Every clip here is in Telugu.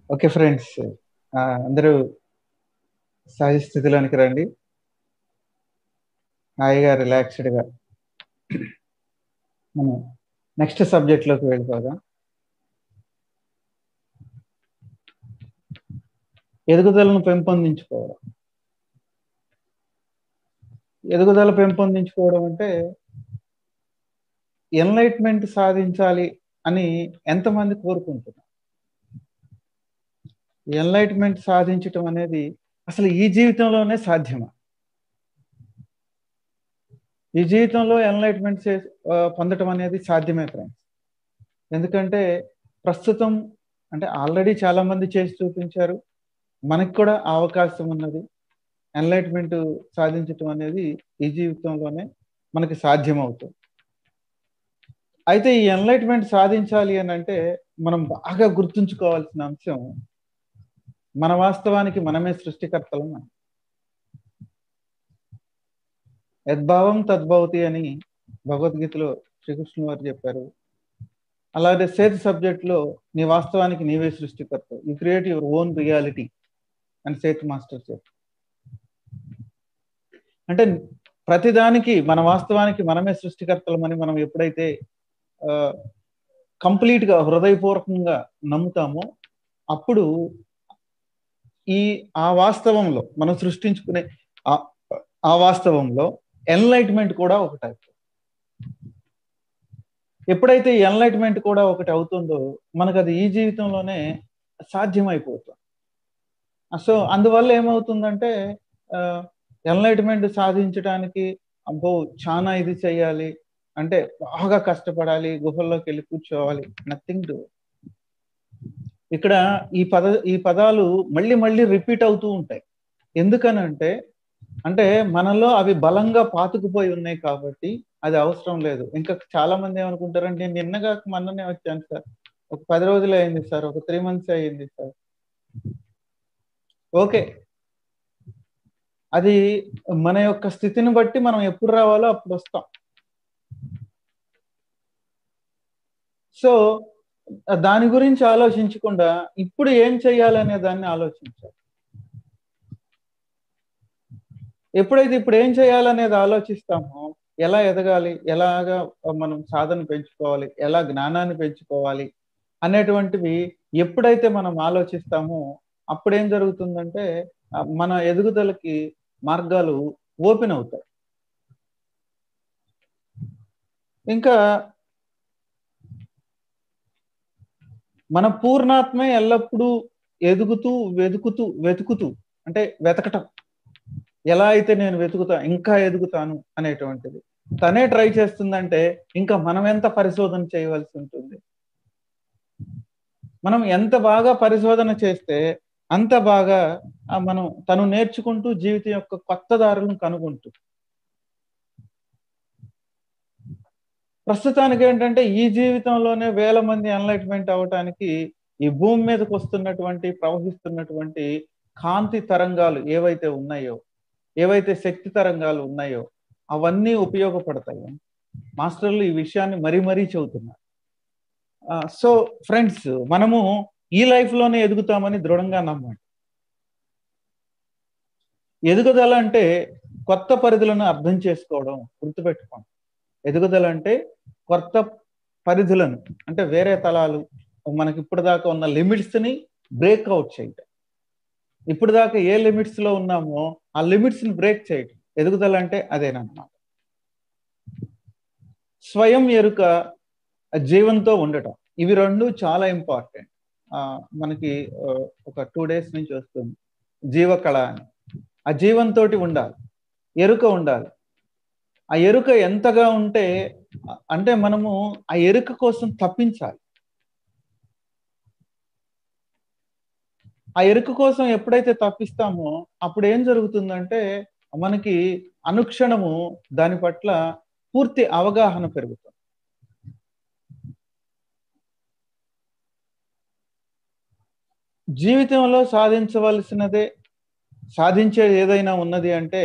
ఓకే ఫ్రెండ్స్ అందరూ సహజ స్థితిలోనికి రండి హాయిగా రిలాక్స్డ్గా మనం నెక్స్ట్ సబ్జెక్ట్లోకి వెళ్ళిపోదాం ఎదుగుదలను పెంపొందించుకోవడం ఎదుగుదల పెంపొందించుకోవడం అంటే ఎన్లైట్మెంట్ సాధించాలి అని ఎంతమంది కోరుకుంటున్నారు ఎన్లైట్మెంట్ సాధించటం అనేది అసలు ఈ జీవితంలోనే సాధ్యమా ఈ జీవితంలో ఎన్లైట్మెంట్ చే పొందటం అనేది సాధ్యమే ఫ్రెండ్స్ ఎందుకంటే ప్రస్తుతం అంటే ఆల్రెడీ చాలా మంది చేసి చూపించారు మనకి కూడా అవకాశం ఉన్నది ఎన్లైట్మెంట్ సాధించటం అనేది ఈ జీవితంలోనే మనకి సాధ్యమవుతుంది అయితే ఈ ఎన్లైట్మెంట్ సాధించాలి అని అంటే మనం బాగా గుర్తుంచుకోవాల్సిన అంశం మన వాస్తవానికి మనమే సృష్టికర్తలం అని యద్భావం తద్భవతి అని భగవద్గీతలో శ్రీకృష్ణుడు వారు చెప్పారు అలాగే సేత్ సబ్జెక్ట్లో నీ వాస్తవానికి నీవే సృష్టికర్త you create your own reality అని సేత్ మాస్టర్ చెప్పారు అంటే ప్రతిదానికి మన వాస్తవానికి మనమే సృష్టికర్తలమని మనం ఎప్పుడైతే కంప్లీట్గా హృదయపూర్వకంగా నమ్ముతామో అప్పుడు ఈ ఆ వాస్తవంలో మనం సృష్టించుకునే ఆ వాస్తవంలో ఎన్లైట్మెంట్ కూడా ఒకటి అవుతుంది ఎప్పుడైతే ఎన్లైట్మెంట్ కూడా ఒకటి అవుతుందో మనకు అది ఈ జీవితంలోనే సాధ్యమైపోతుంది సో అందువల్ల ఏమవుతుందంటే ఎన్లైట్మెంట్ సాధించడానికి అబ్బో చాలా ఇది చేయాలి అంటే బాగా కష్టపడాలి గుహల్లోకి వెళ్ళి కూర్చోవాలి నథింగ్ టు ఇక్కడ ఈ పద ఈ పదాలు మళ్ళీ మళ్ళీ రిపీట్ అవుతూ ఉంటాయి ఎందుకనంటే అంటే మనలో అవి బలంగా పాతుకుపోయి ఉన్నాయి కాబట్టి అది అవసరం లేదు ఇంకా చాలా మంది ఏమనుకుంటారంటే నేను నిన్నగా మొన్ననే వచ్చాను సార్ ఒక పది రోజులు అయింది సార్ ఒక త్రీ మంత్స్ అయింది సార్ ఓకే అది మన యొక్క స్థితిని బట్టి మనం ఎప్పుడు రావాలో అప్పుడు వస్తాం సో దాని గురించి ఆలోచించకుండా ఇప్పుడు ఏం చేయాలనే దాన్ని ఆలోచించాలి ఎప్పుడైతే ఇప్పుడు ఏం చేయాలనేది ఆలోచిస్తామో ఎలా ఎదగాలి ఎలాగా మనం సాధన పెంచుకోవాలి ఎలా జ్ఞానాన్ని పెంచుకోవాలి అనేటువంటివి ఎప్పుడైతే మనం ఆలోచిస్తామో అప్పుడు ఏం జరుగుతుందంటే మన ఎదుగుదలకి మార్గాలు ఓపెన్ అవుతాయి ఇంకా మన పూర్ణాత్మే ఎల్లప్పుడూ ఎదుగుతూ వెతుకుతూ వెతుకుతూ అంటే వెతకటం ఎలా అయితే నేను వెతుకుతా ఇంకా ఎదుగుతాను అనేటువంటిది తనే ట్రై చేస్తుందంటే ఇంకా మనం ఎంత పరిశోధన చేయవలసి ఉంటుంది మనం ఎంత బాగా పరిశోధన చేస్తే అంత బాగా మనం తను నేర్చుకుంటూ జీవితం యొక్క కొత్త దారులను కనుగొంటూ ప్రస్తుతానికి ఏంటంటే ఈ జీవితంలోనే వేల మంది ఎన్లైట్మెంట్ అవ్వటానికి ఈ భూమి మీదకి వస్తున్నటువంటి ప్రవహిస్తున్నటువంటి కాంతి తరంగాలు ఏవైతే ఉన్నాయో ఏవైతే శక్తి తరంగాలు ఉన్నాయో అవన్నీ ఉపయోగపడతాయి మాస్టర్లు ఈ విషయాన్ని మరీ మరీ చెబుతున్నారు సో ఫ్రెండ్స్ మనము ఈ లైఫ్లోనే ఎదుగుతామని దృఢంగా నమ్మండి ఎదుగుదల అంటే కొత్త పరిధులను అర్థం చేసుకోవడం గుర్తుపెట్టుకోండి ఎదుగుదల అంటే కొత్త పరిధులను అంటే వేరే తలాలు మనకి ఇప్పుడు దాకా ఉన్న లిమిట్స్ని బ్రేక్అవుట్ చేయటం ఇప్పుడు దాకా ఏ లిమిట్స్ లో ఉన్నామో ఆ లిమిట్స్ ని బ్రేక్ చేయటం ఎదుగుదల అంటే అదేనమాట స్వయం ఎరుక జీవంతో ఉండటం ఇవి రెండు చాలా ఇంపార్టెంట్ మనకి ఒక టూ డేస్ నుంచి వస్తుంది జీవకళ అని ఆ జీవంతో ఉండాలి ఎరుక ఉండాలి ఆ ఎరుక ఎంతగా ఉంటే అంటే మనము ఆ ఎరుక కోసం తప్పించాలి ఆ ఎరుక కోసం ఎప్పుడైతే తప్పిస్తామో అప్పుడు ఏం జరుగుతుందంటే మనకి అనుక్షణము దాని పట్ల పూర్తి అవగాహన పెరుగుతుంది జీవితంలో సాధించవలసినదే సాధించేది ఏదైనా ఉన్నది అంటే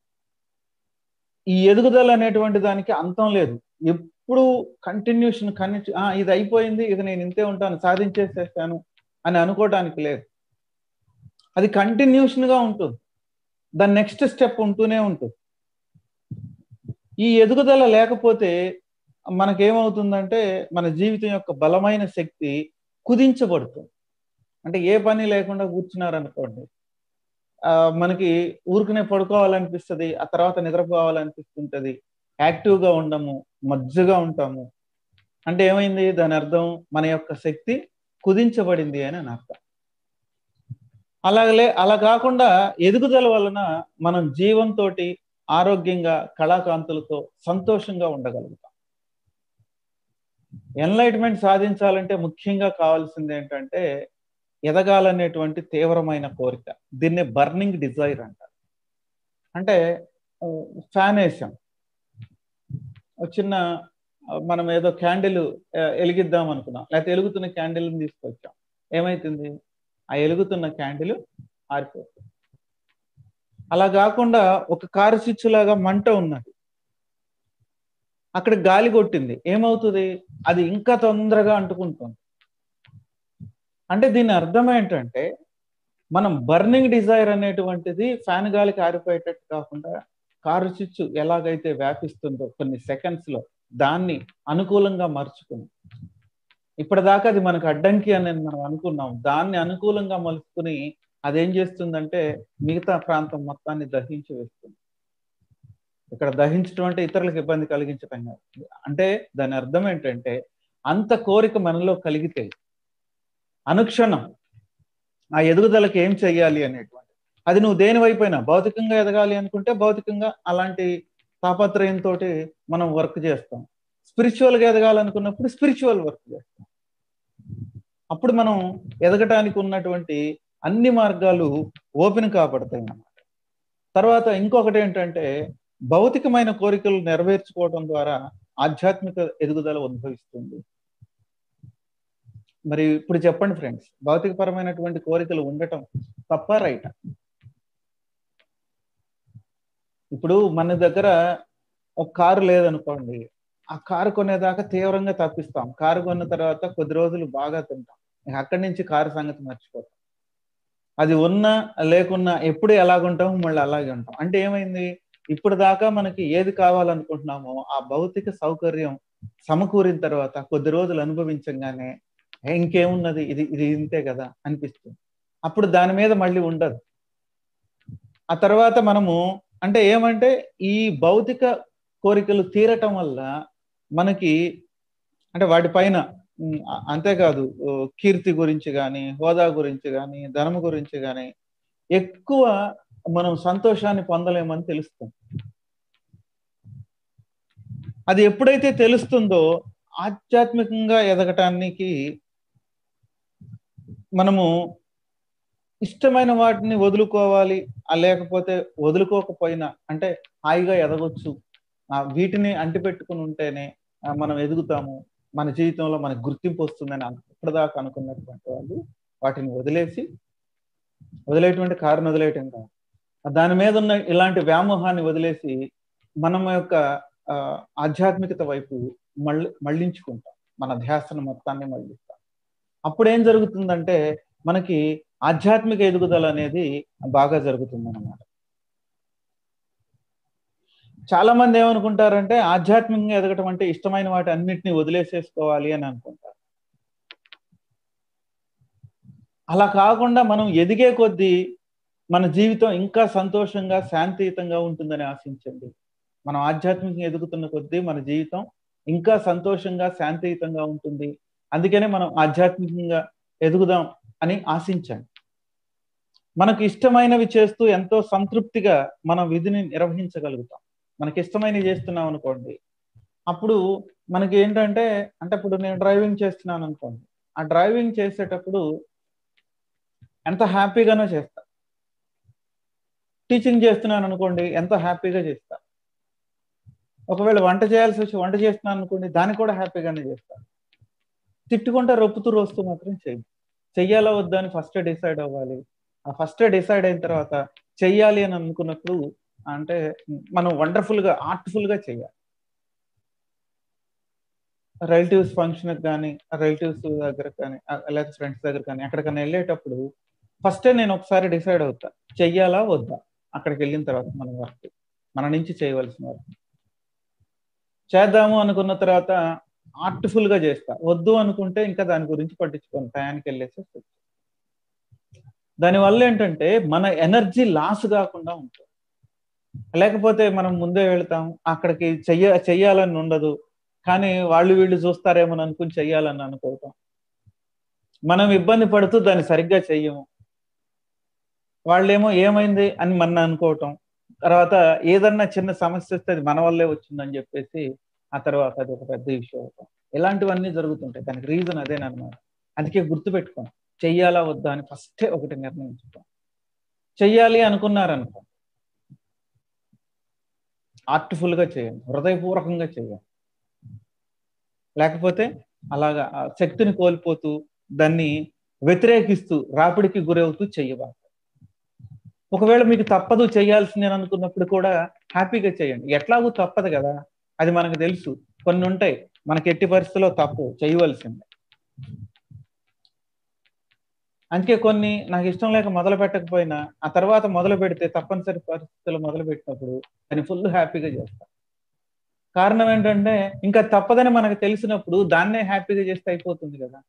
ఈ ఎదుగుదల అనేటువంటి దానికి అంతం లేదు ఎప్పుడు కంటిన్యూషన్ కనెక్ట్ ఇది అయిపోయింది ఇక నేను ఇంతే ఉంటాను సాధించేసేస్తాను అని అనుకోవడానికి లేదు అది కంటిన్యూషన్గా ఉంటుంది దాని నెక్స్ట్ స్టెప్ ఉంటూనే ఉంటుంది ఈ ఎదుగుదల లేకపోతే మనకేమవుతుందంటే మన జీవితం యొక్క బలమైన శక్తి కుదించబడుతుంది అంటే ఏ పని లేకుండా కూర్చున్నారనుకోండి మనకి ఊరికనే పడుకోవాలనిపిస్తుంది ఆ తర్వాత నిద్రపోవాలనిపిస్తుంటది యాక్టివ్గా ఉండము మజ్జుగా ఉంటాము అంటే ఏమైంది దాని అర్థం మన యొక్క శక్తి కుదించబడింది అని అని అర్థం అలాగలే అలా కాకుండా ఎదుగుదల వలన మనం జీవంతో ఆరోగ్యంగా కళాకాంతులతో సంతోషంగా ఉండగలుగుతాం ఎన్లైట్మెంట్ సాధించాలంటే ముఖ్యంగా కావాల్సింది ఏంటంటే ఎదగాలనేటువంటి తీవ్రమైన కోరిక దీన్ని బర్నింగ్ డిజైర్ అంటారు అంటే ఫ్యాన్ వేసాం చిన్న మనం ఏదో క్యాండిల్ వెలిగిద్దాం అనుకున్నాం లేకపోతే వెలుగుతున్న క్యాండిల్ని తీసుకొచ్చాం ఏమైతుంది ఆ వెలుగుతున్న క్యాండిల్ ఆరిపోతుంది అలా కాకుండా ఒక కారు స్విచ్ లాగా మంట ఉన్నది అక్కడ గాలి కొట్టింది ఏమవుతుంది అది ఇంకా తొందరగా అంటుకుంటుంది అంటే దీని అర్థం ఏంటంటే మనం బర్నింగ్ డిజైర్ అనేటువంటిది ఫ్యాన్ గాలికి ఆరిపోయేటట్టు కాకుండా కారు స్విచ్ ఎలాగైతే వ్యాపిస్తుందో కొన్ని సెకండ్స్ లో దాన్ని అనుకూలంగా మర్చుకుని ఇప్పటిదాకా అది మనకు అడ్డంకి అని మనం అనుకున్నాం దాన్ని అనుకూలంగా మలుచుకుని అదేం చేస్తుందంటే మిగతా ప్రాంతం మొత్తాన్ని దహించి వేస్తుంది ఇక్కడ దహించడం అంటే ఇతరులకు ఇబ్బంది కలిగించటం కాదు అంటే దాని అర్థం ఏంటంటే అంత కోరిక మనలో కలిగితే అనుక్షణం ఆ ఎదుగుదలకి ఏం చెయ్యాలి అనేటువంటి అది నువ్వు దేని వైపోయినా భౌతికంగా ఎదగాలి అనుకుంటే భౌతికంగా అలాంటి తాపత్రయంతో మనం వర్క్ చేస్తాం స్పిరిచువల్గా ఎదగాలనుకున్నప్పుడు స్పిరిచువల్ వర్క్ చేస్తాం అప్పుడు మనం ఎదగటానికి ఉన్నటువంటి అన్ని మార్గాలు ఓపెన్ కాబడతాయి అన్నమాట తర్వాత ఇంకొకటి ఏంటంటే భౌతికమైన కోరికలు నెరవేర్చుకోవడం ద్వారా ఆధ్యాత్మిక ఎదుగుదల ఉద్భవిస్తుంది మరి ఇప్పుడు చెప్పండి ఫ్రెండ్స్ భౌతికపరమైనటువంటి కోరికలు ఉండటం తప్ప రైట్ ఇప్పుడు మన దగ్గర ఒక కారు లేదనుకోండి ఆ కారు కొనేదాకా తీవ్రంగా తప్పిస్తాం కారు కొన్న తర్వాత కొద్ది రోజులు బాగా తింటాం అక్కడి నుంచి కారు సంగతి మర్చిపోతాం అది ఉన్నా లేకున్నా ఎప్పుడు ఎలాగుంటామో మళ్ళీ అలాగే ఉంటాం అంటే ఏమైంది ఇప్పుడు దాకా మనకి ఏది కావాలనుకుంటున్నామో ఆ భౌతిక సౌకర్యం సమకూరిన తర్వాత కొద్ది రోజులు అనుభవించగానే ఇంకేమున్నది ఇది ఇది ఇంతే కదా అనిపిస్తుంది అప్పుడు దాని మీద మళ్ళీ ఉండదు ఆ తర్వాత మనము అంటే ఏమంటే ఈ భౌతిక కోరికలు తీరటం వల్ల మనకి అంటే వాటిపైన అంతేకాదు కీర్తి గురించి కానీ హోదా గురించి కానీ ధనము గురించి కానీ ఎక్కువ మనం సంతోషాన్ని పొందలేమని తెలుస్తుంది అది ఎప్పుడైతే తెలుస్తుందో ఆధ్యాత్మికంగా ఎదగటానికి మనము ఇష్టమైన వాటిని వదులుకోవాలి లేకపోతే వదులుకోకపోయినా అంటే హాయిగా ఎదగొచ్చు వీటిని అంటిపెట్టుకుని ఉంటేనే మనం ఎదుగుతాము మన జీవితంలో మనకు గుర్తింపు వస్తుందని ఇప్పటిదాకా అనుకున్నటువంటి వాళ్ళు వాటిని వదిలేసి వదిలేటువంటి కారుని వదిలేయటం కాదు దాని మీద ఉన్న ఇలాంటి వ్యామోహాన్ని వదిలేసి మనం యొక్క ఆధ్యాత్మికత వైపు మళ్ళీ మళ్ళించుకుంటాం మన ధ్యాసను మొత్తాన్ని మళ్ళిస్తాం అప్పుడు ఏం జరుగుతుందంటే మనకి ఆధ్యాత్మిక ఎదుగుదల అనేది బాగా జరుగుతుంది అన్నమాట చాలా మంది ఏమనుకుంటారంటే ఆధ్యాత్మికంగా ఎదగటం అంటే ఇష్టమైన వాటి అన్నిటిని వదిలేసేసుకోవాలి అని అనుకుంటారు అలా కాకుండా మనం ఎదిగే కొద్దీ మన జీవితం ఇంకా సంతోషంగా శాంతియుతంగా ఉంటుందని ఆశించండి మనం ఆధ్యాత్మికంగా ఎదుగుతున్న కొద్దీ మన జీవితం ఇంకా సంతోషంగా శాంతియుతంగా ఉంటుంది అందుకనే మనం ఆధ్యాత్మికంగా ఎదుగుదాం అని ఆశించండి మనకు ఇష్టమైనవి చేస్తూ ఎంతో సంతృప్తిగా మన విధిని నిర్వహించగలుగుతాం మనకి ఇష్టమైనవి చేస్తున్నాం అనుకోండి అప్పుడు మనకి ఏంటంటే అంటే ఇప్పుడు నేను డ్రైవింగ్ చేస్తున్నాను అనుకోండి ఆ డ్రైవింగ్ చేసేటప్పుడు ఎంత హ్యాపీగానో చేస్తా టీచింగ్ చేస్తున్నాను అనుకోండి ఎంతో హ్యాపీగా చేస్తా ఒకవేళ వంట చేయాల్సి వచ్చి వంట చేస్తున్నాను అనుకోండి దాన్ని కూడా హ్యాపీగానే చేస్తా తిట్టుకుంటా రొప్పుతూ రోస్తూ మాత్రం చెయ్యి చెయ్యాలా వద్దా అని ఫస్ట్ డిసైడ్ అవ్వాలి ఆ ఫస్ట్ డిసైడ్ అయిన తర్వాత చెయ్యాలి అని అనుకున్నప్పుడు అంటే మనం వండర్ఫుల్ గా ఆర్ట్ఫుల్ గా చేయాలి రిలేటివ్స్ ఫంక్షన్కి కానీ రిలేటివ్స్ దగ్గర కానీ లేకపోతే ఫ్రెండ్స్ దగ్గర కానీ ఎక్కడికైనా వెళ్ళేటప్పుడు ఫస్టే నేను ఒకసారి డిసైడ్ అవుతా చెయ్యాలా వద్దా అక్కడికి వెళ్ళిన తర్వాత మన వర్క్ మన నుంచి చేయవలసిన వర్క్ చేద్దాము అనుకున్న తర్వాత ఆర్ట్ఫుల్ గా చేస్తా వద్దు అనుకుంటే ఇంకా దాని గురించి పట్టించుకోను టయానికి వెళ్ళేసి దానివల్ల ఏంటంటే మన ఎనర్జీ లాస్ కాకుండా ఉంటుంది లేకపోతే మనం ముందే వెళ్తాం అక్కడికి చెయ్య చెయ్యాలని ఉండదు కానీ వాళ్ళు వీళ్ళు చూస్తారేమో అనుకుని చెయ్యాలని అనుకోవటం మనం ఇబ్బంది పడుతూ దాన్ని సరిగ్గా చెయ్యము వాళ్ళేమో ఏమైంది అని మన అనుకోవటం తర్వాత ఏదన్నా చిన్న సమస్య వస్తే అది మన వల్లే వచ్చిందని చెప్పేసి ఆ తర్వాత అది ఒక పెద్ద ఇష్యూ అవుతాం ఇలాంటివన్నీ జరుగుతుంటాయి దానికి రీజన్ అదేనమాట అందుకే గుర్తుపెట్టుకోం చెయ్యాలా వద్దా అని ఫస్టే ఒకటి నిర్ణయించుకోం చెయ్యాలి అనుకున్నారనుకో ఆర్ట్ఫుల్ గా చేయండి హృదయపూర్వకంగా చేయండి లేకపోతే అలాగా శక్తిని కోల్పోతూ దాన్ని వ్యతిరేకిస్తూ రాపిడికి గురవుతూ చెయ్యబాక ఒకవేళ మీకు తప్పదు చేయాల్సింది అని అనుకున్నప్పుడు కూడా హ్యాపీగా చేయండి ఎట్లాగూ తప్పదు కదా అది మనకు తెలుసు కొన్ని ఉంటాయి మనకి ఎట్టి పరిస్థితుల్లో తప్పు చేయవలసిందే అందుకే కొన్ని నాకు ఇష్టం లేక మొదలు పెట్టకపోయినా ఆ తర్వాత మొదలు పెడితే తప్పనిసరి పరిస్థితుల్లో మొదలు పెట్టినప్పుడు దాన్ని ఫుల్ హ్యాపీగా చేస్తా కారణం ఏంటంటే ఇంకా తప్పదని మనకు తెలిసినప్పుడు దాన్నే హ్యాపీగా చేస్తే అయిపోతుంది కదా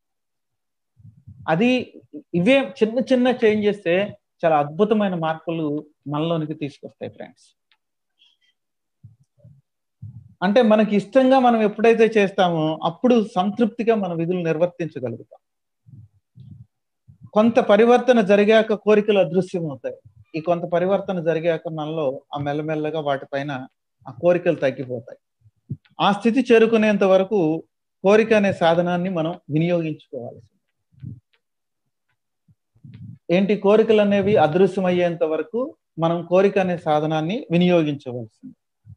అది ఇవే చిన్న చిన్న చేంజ్ చేస్తే చాలా అద్భుతమైన మార్పులు మనలోనికి తీసుకొస్తాయి ఫ్రెండ్స్ అంటే మనకి ఇష్టంగా మనం ఎప్పుడైతే చేస్తామో అప్పుడు సంతృప్తిగా మన విధులు నిర్వర్తించగలుగుతాం కొంత పరివర్తన జరిగాక కోరికలు అదృశ్యం అవుతాయి ఈ కొంత పరివర్తన జరిగాక మనలో ఆ మెల్లమెల్లగా వాటిపైన ఆ కోరికలు తగ్గిపోతాయి ఆ స్థితి చేరుకునేంత వరకు కోరిక అనే సాధనాన్ని మనం వినియోగించుకోవాలి ఏంటి కోరికలు అనేవి అదృశ్యమయ్యేంత వరకు మనం కోరిక అనే సాధనాన్ని వినియోగించవలసింది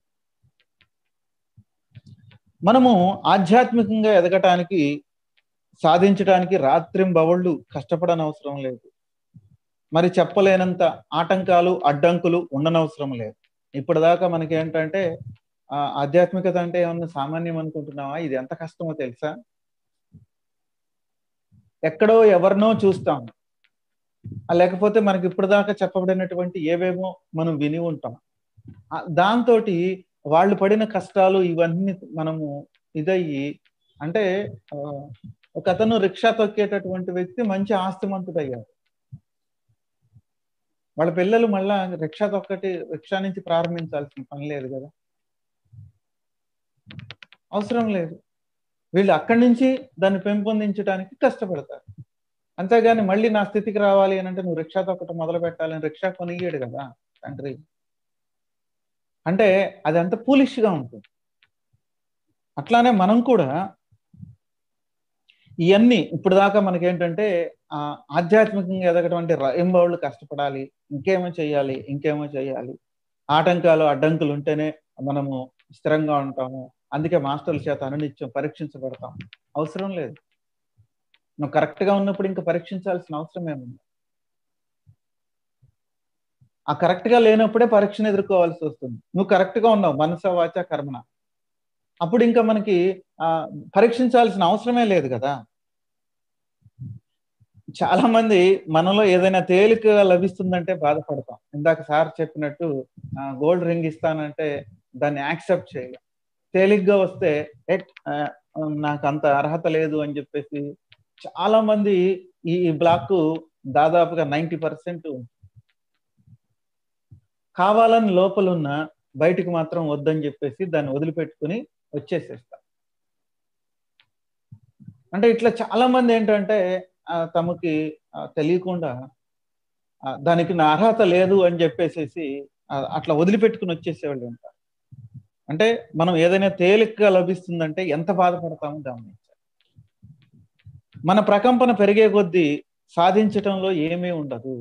మనము ఆధ్యాత్మికంగా ఎదగటానికి సాధించడానికి రాత్రింబవళ్ళు కష్టపడని అవసరం లేదు మరి చెప్పలేనంత ఆటంకాలు అడ్డంకులు ఉండనవసరం లేదు ఇప్పటిదాకా మనకి ఏంటంటే ఆధ్యాత్మికత అంటే ఏమన్నా సామాన్యం అనుకుంటున్నావా ఇది ఎంత కష్టమో తెలుసా ఎక్కడో ఎవరినో చూస్తాం లేకపోతే మనకి ఇప్పటిదాకా చెప్పబడినటువంటి ఏవేమో మనం విని ఉంటాం దాంతో వాళ్ళు పడిన కష్టాలు ఇవన్నీ మనము ఇదయ్యి అంటే ఒక అతను రిక్షా తొక్కేటటువంటి వ్యక్తి మంచి ఆస్తిమంతుడయ్యాడు వాళ్ళ పిల్లలు మళ్ళా రిక్షా తొక్కటి రిక్షా నుంచి ప్రారంభించాల్సిన పని లేదు కదా అవసరం లేదు వీళ్ళు అక్కడి నుంచి దాన్ని పెంపొందించడానికి కష్టపడతారు అంతేగాని మళ్ళీ నా స్థితికి రావాలి అని అంటే నువ్వు రిక్షా తొక్కటం మొదలు పెట్టాలని రిక్షా కొనియ్యాడు కదా తండ్రి అంటే అది అంత పూలిష్గా ఉంటుంది అట్లానే మనం కూడా ఇవన్నీ ఇప్పుడు దాకా మనకేంటంటే ఆ ఆధ్యాత్మికంగా ఎదగటువంటి రైంబౌళ్ళు కష్టపడాలి ఇంకేమో చేయాలి ఇంకేమో చేయాలి ఆటంకాలు అడ్డంకులు ఉంటేనే మనము స్థిరంగా ఉంటాము అందుకే మాస్టర్ల చేత అనునిత్యం పరీక్షించబడతాం అవసరం లేదు నువ్వు కరెక్ట్ గా ఉన్నప్పుడు ఇంకా పరీక్షించాల్సిన అవసరం ఏముంది ఆ కరెక్ట్ గా లేనప్పుడే పరీక్షను ఎదుర్కోవాల్సి వస్తుంది నువ్వు కరెక్ట్ గా ఉన్నావు మనస వాచ కర్మన అప్పుడు ఇంకా మనకి ఆ పరీక్షించాల్సిన అవసరమే లేదు కదా చాలా మంది మనలో ఏదైనా తేలికగా లభిస్తుందంటే బాధపడతాం ఇందాక సార్ చెప్పినట్టు గోల్డ్ రింగ్ ఇస్తానంటే దాన్ని యాక్సెప్ట్ చేయాలి తేలిగ్గా వస్తే నాకు అంత అర్హత లేదు అని చెప్పేసి చాలా మంది ఈ బ్లాక్ దాదాపుగా నైంటీ పర్సెంట్ కావాలని లోపలున్న బయటికి మాత్రం వద్దని చెప్పేసి దాన్ని వదిలిపెట్టుకుని వచ్చేసేస్తా అంటే ఇట్లా చాలా మంది ఏంటంటే తమకి తెలియకుండా దానికి నా అర్హత లేదు అని చెప్పేసేసి అట్లా వదిలిపెట్టుకుని వచ్చేసేవాళ్ళు ఉంటారు అంటే మనం ఏదైనా తేలికగా లభిస్తుందంటే ఎంత బాధపడతామో గమనించాలి మన ప్రకంపన పెరిగే కొద్దీ సాధించటంలో ఏమీ ఉండదు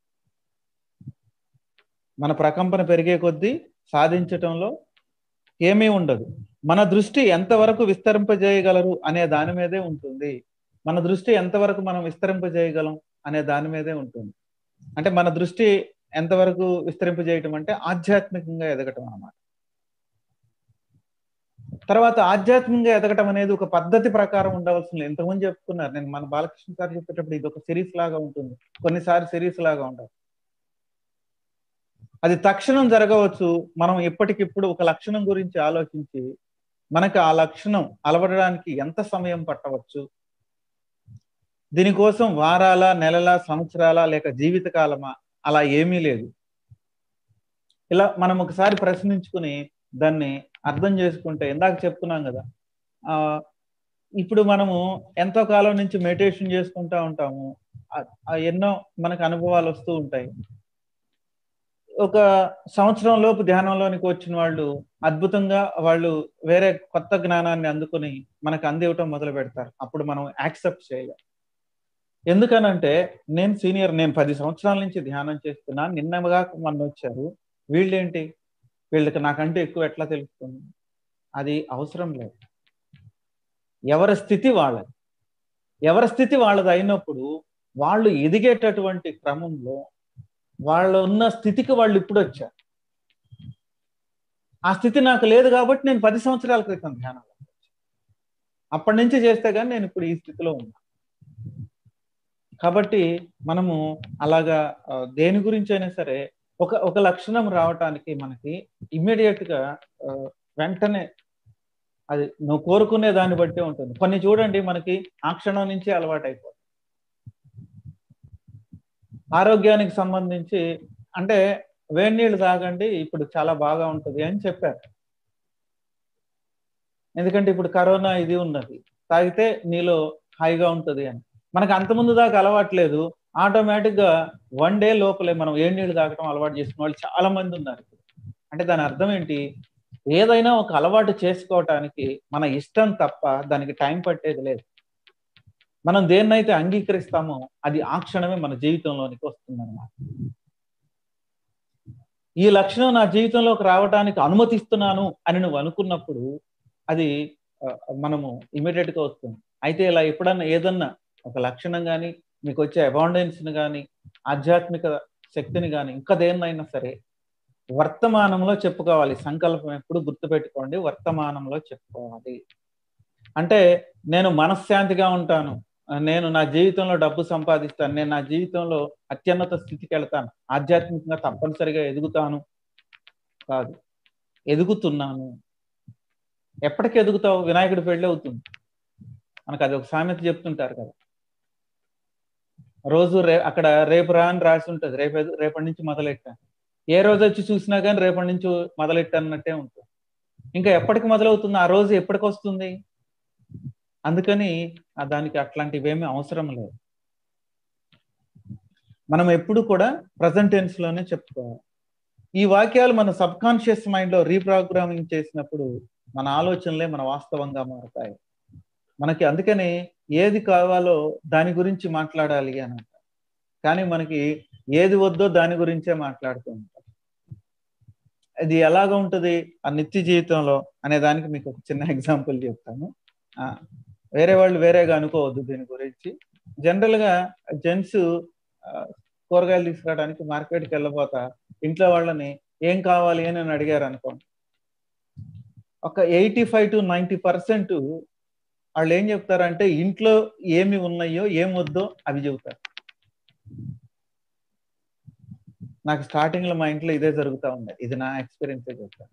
మన ప్రకంపన పెరిగే కొద్దీ సాధించటంలో ఏమీ ఉండదు మన దృష్టి ఎంతవరకు విస్తరింపజేయగలరు అనే దాని మీదే ఉంటుంది మన దృష్టి ఎంతవరకు మనం విస్తరింపజేయగలం అనే దాని మీదే ఉంటుంది అంటే మన దృష్టి ఎంతవరకు విస్తరింపజేయటం అంటే ఆధ్యాత్మికంగా ఎదగటం అన్నమాట తర్వాత ఆధ్యాత్మికంగా ఎదగటం అనేది ఒక పద్ధతి ప్రకారం ఉండవలసింది ఎంతమంది చెప్పుకున్నారు నేను మన బాలకృష్ణ గారు చెప్పేటప్పుడు ఇది ఒక సిరీస్ లాగా ఉంటుంది కొన్నిసార్లు సిరీస్ లాగా ఉండదు అది తక్షణం జరగవచ్చు మనం ఎప్పటికిప్పుడు ఒక లక్షణం గురించి ఆలోచించి మనకు ఆ లక్షణం అలవడడానికి ఎంత సమయం పట్టవచ్చు దీనికోసం వారాల నెలల సంవత్సరాల లేక జీవితకాలమా అలా ఏమీ లేదు ఇలా మనం ఒకసారి ప్రశ్నించుకుని దాన్ని అర్థం చేసుకుంటే ఇందాక చెప్తున్నాం కదా ఆ ఇప్పుడు మనము ఎంతో కాలం నుంచి మెడిటేషన్ చేసుకుంటా ఉంటాము ఎన్నో మనకు అనుభవాలు వస్తూ ఉంటాయి ఒక సంవత్సరం లోపు ధ్యానంలోనికి వచ్చిన వాళ్ళు అద్భుతంగా వాళ్ళు వేరే కొత్త జ్ఞానాన్ని అందుకుని మనకు అందివ్వటం మొదలు పెడతారు అప్పుడు మనం యాక్సెప్ట్ చేయలేం ఎందుకనంటే నేను సీనియర్ నేను పది సంవత్సరాల నుంచి ధ్యానం చేస్తున్నా నిన్నగా మొన్న వచ్చారు వీళ్ళేంటి వీళ్ళకి నాకంటే ఎక్కువ ఎట్లా తెలుస్తుంది అది అవసరం లేదు ఎవరి స్థితి వాళ్ళది ఎవరి స్థితి వాళ్ళది అయినప్పుడు వాళ్ళు ఎదిగేటటువంటి క్రమంలో వాళ్ళు ఉన్న స్థితికి వాళ్ళు ఇప్పుడు వచ్చారు ఆ స్థితి నాకు లేదు కాబట్టి నేను పది సంవత్సరాల క్రితం ధ్యానంలో అప్పటి నుంచి చేస్తే కానీ నేను ఇప్పుడు ఈ స్థితిలో ఉన్నా కాబట్టి మనము అలాగా దేని గురించి అయినా సరే ఒక ఒక లక్షణం రావటానికి మనకి ఇమ్మీడియట్ గా వెంటనే అది నువ్వు కోరుకునే దాన్ని బట్టే ఉంటుంది కొన్ని చూడండి మనకి ఆ క్షణం నుంచి అలవాటు అయిపోతుంది ఆరోగ్యానికి సంబంధించి అంటే వేడి నీళ్ళు తాగండి ఇప్పుడు చాలా బాగా ఉంటుంది అని చెప్పారు ఎందుకంటే ఇప్పుడు కరోనా ఇది ఉన్నది తాగితే నీలో హాయిగా ఉంటుంది అని మనకు అంతకుముందు దాకా అలవాట్లేదు ఆటోమేటిక్ గా వన్ డే లోపలే మనం ఏడు నీళ్ళు తాగటం అలవాటు చేసుకున్న వాళ్ళు చాలా మంది ఉన్నారు అంటే దాని అర్థం ఏంటి ఏదైనా ఒక అలవాటు చేసుకోవటానికి మన ఇష్టం తప్ప దానికి టైం పట్టేది లేదు మనం దేన్నైతే అంగీకరిస్తామో అది ఆ క్షణమే మన జీవితంలోనికి వస్తుందన్నమాట ఈ లక్షణం నా జీవితంలోకి రావడానికి అనుమతిస్తున్నాను అని నువ్వు అనుకున్నప్పుడు అది మనము ఇమీడియట్ గా వస్తుంది అయితే ఇలా ఎప్పుడన్నా ఏదన్నా ఒక లక్షణం కానీ మీకు వచ్చే అబాండెన్స్ని కానీ ఆధ్యాత్మిక శక్తిని కానీ ఇంకా దేన్నైనా సరే వర్తమానంలో చెప్పుకోవాలి సంకల్పం ఎప్పుడు గుర్తుపెట్టుకోండి వర్తమానంలో చెప్పుకోవాలి అంటే నేను మనశ్శాంతిగా ఉంటాను నేను నా జీవితంలో డబ్బు సంపాదిస్తాను నేను నా జీవితంలో అత్యున్నత స్థితికి వెళ్తాను ఆధ్యాత్మికంగా తప్పనిసరిగా ఎదుగుతాను కాదు ఎదుగుతున్నాను ఎప్పటికి ఎదుగుతావు వినాయకుడి పెళ్ళి అవుతుంది మనకు అది ఒక సామెత చెప్తుంటారు కదా రోజు రే అక్కడ రేపు రా అని రాసి ఉంటుంది రేపు రేపటి నుంచి మొదలెట్టాను ఏ రోజు వచ్చి చూసినా కానీ రేపటి నుంచి మొదలెట్టన్నట్టే ఉంటుంది ఇంకా ఎప్పటికి మొదలవుతుంది ఆ రోజు ఎప్పటికి వస్తుంది అందుకని దానికి అట్లాంటివి ఏమీ అవసరం లేదు మనం ఎప్పుడు కూడా ప్రజెంట్ టెన్స్ లోనే చెప్పుకోవాలి ఈ వాక్యాలు మన సబ్ కాన్షియస్ మైండ్ లో రీప్రోగ్రామింగ్ చేసినప్పుడు మన ఆలోచనలే మన వాస్తవంగా మారుతాయి మనకి అందుకని ఏది కావాలో దాని గురించి మాట్లాడాలి అని అంటారు కానీ మనకి ఏది వద్దో దాని గురించే మాట్లాడుతూ ఉంటాం అది ఎలాగ ఉంటుంది ఆ నిత్య జీవితంలో అనే దానికి మీకు ఒక చిన్న ఎగ్జాంపుల్ చెప్తాను వేరే వాళ్ళు వేరేగా అనుకోవద్దు దీని గురించి జనరల్ గా జెంట్స్ కూరగాయలు తీసుకురావడానికి మార్కెట్కి వెళ్ళబోతా ఇంట్లో వాళ్ళని ఏం కావాలి అని అడిగారు అనుకోండి ఒక eighty five to ninety percent వాళ్ళు ఏం చెప్తారంటే ఇంట్లో ఏమి ఉన్నాయో ఏం వద్దో అవి చెబుతారు నాకు స్టార్టింగ్ లో మా ఇంట్లో ఇదే జరుగుతూ ఉంది ఇది నా ఎక్స్పీరియన్స్ చెప్తాను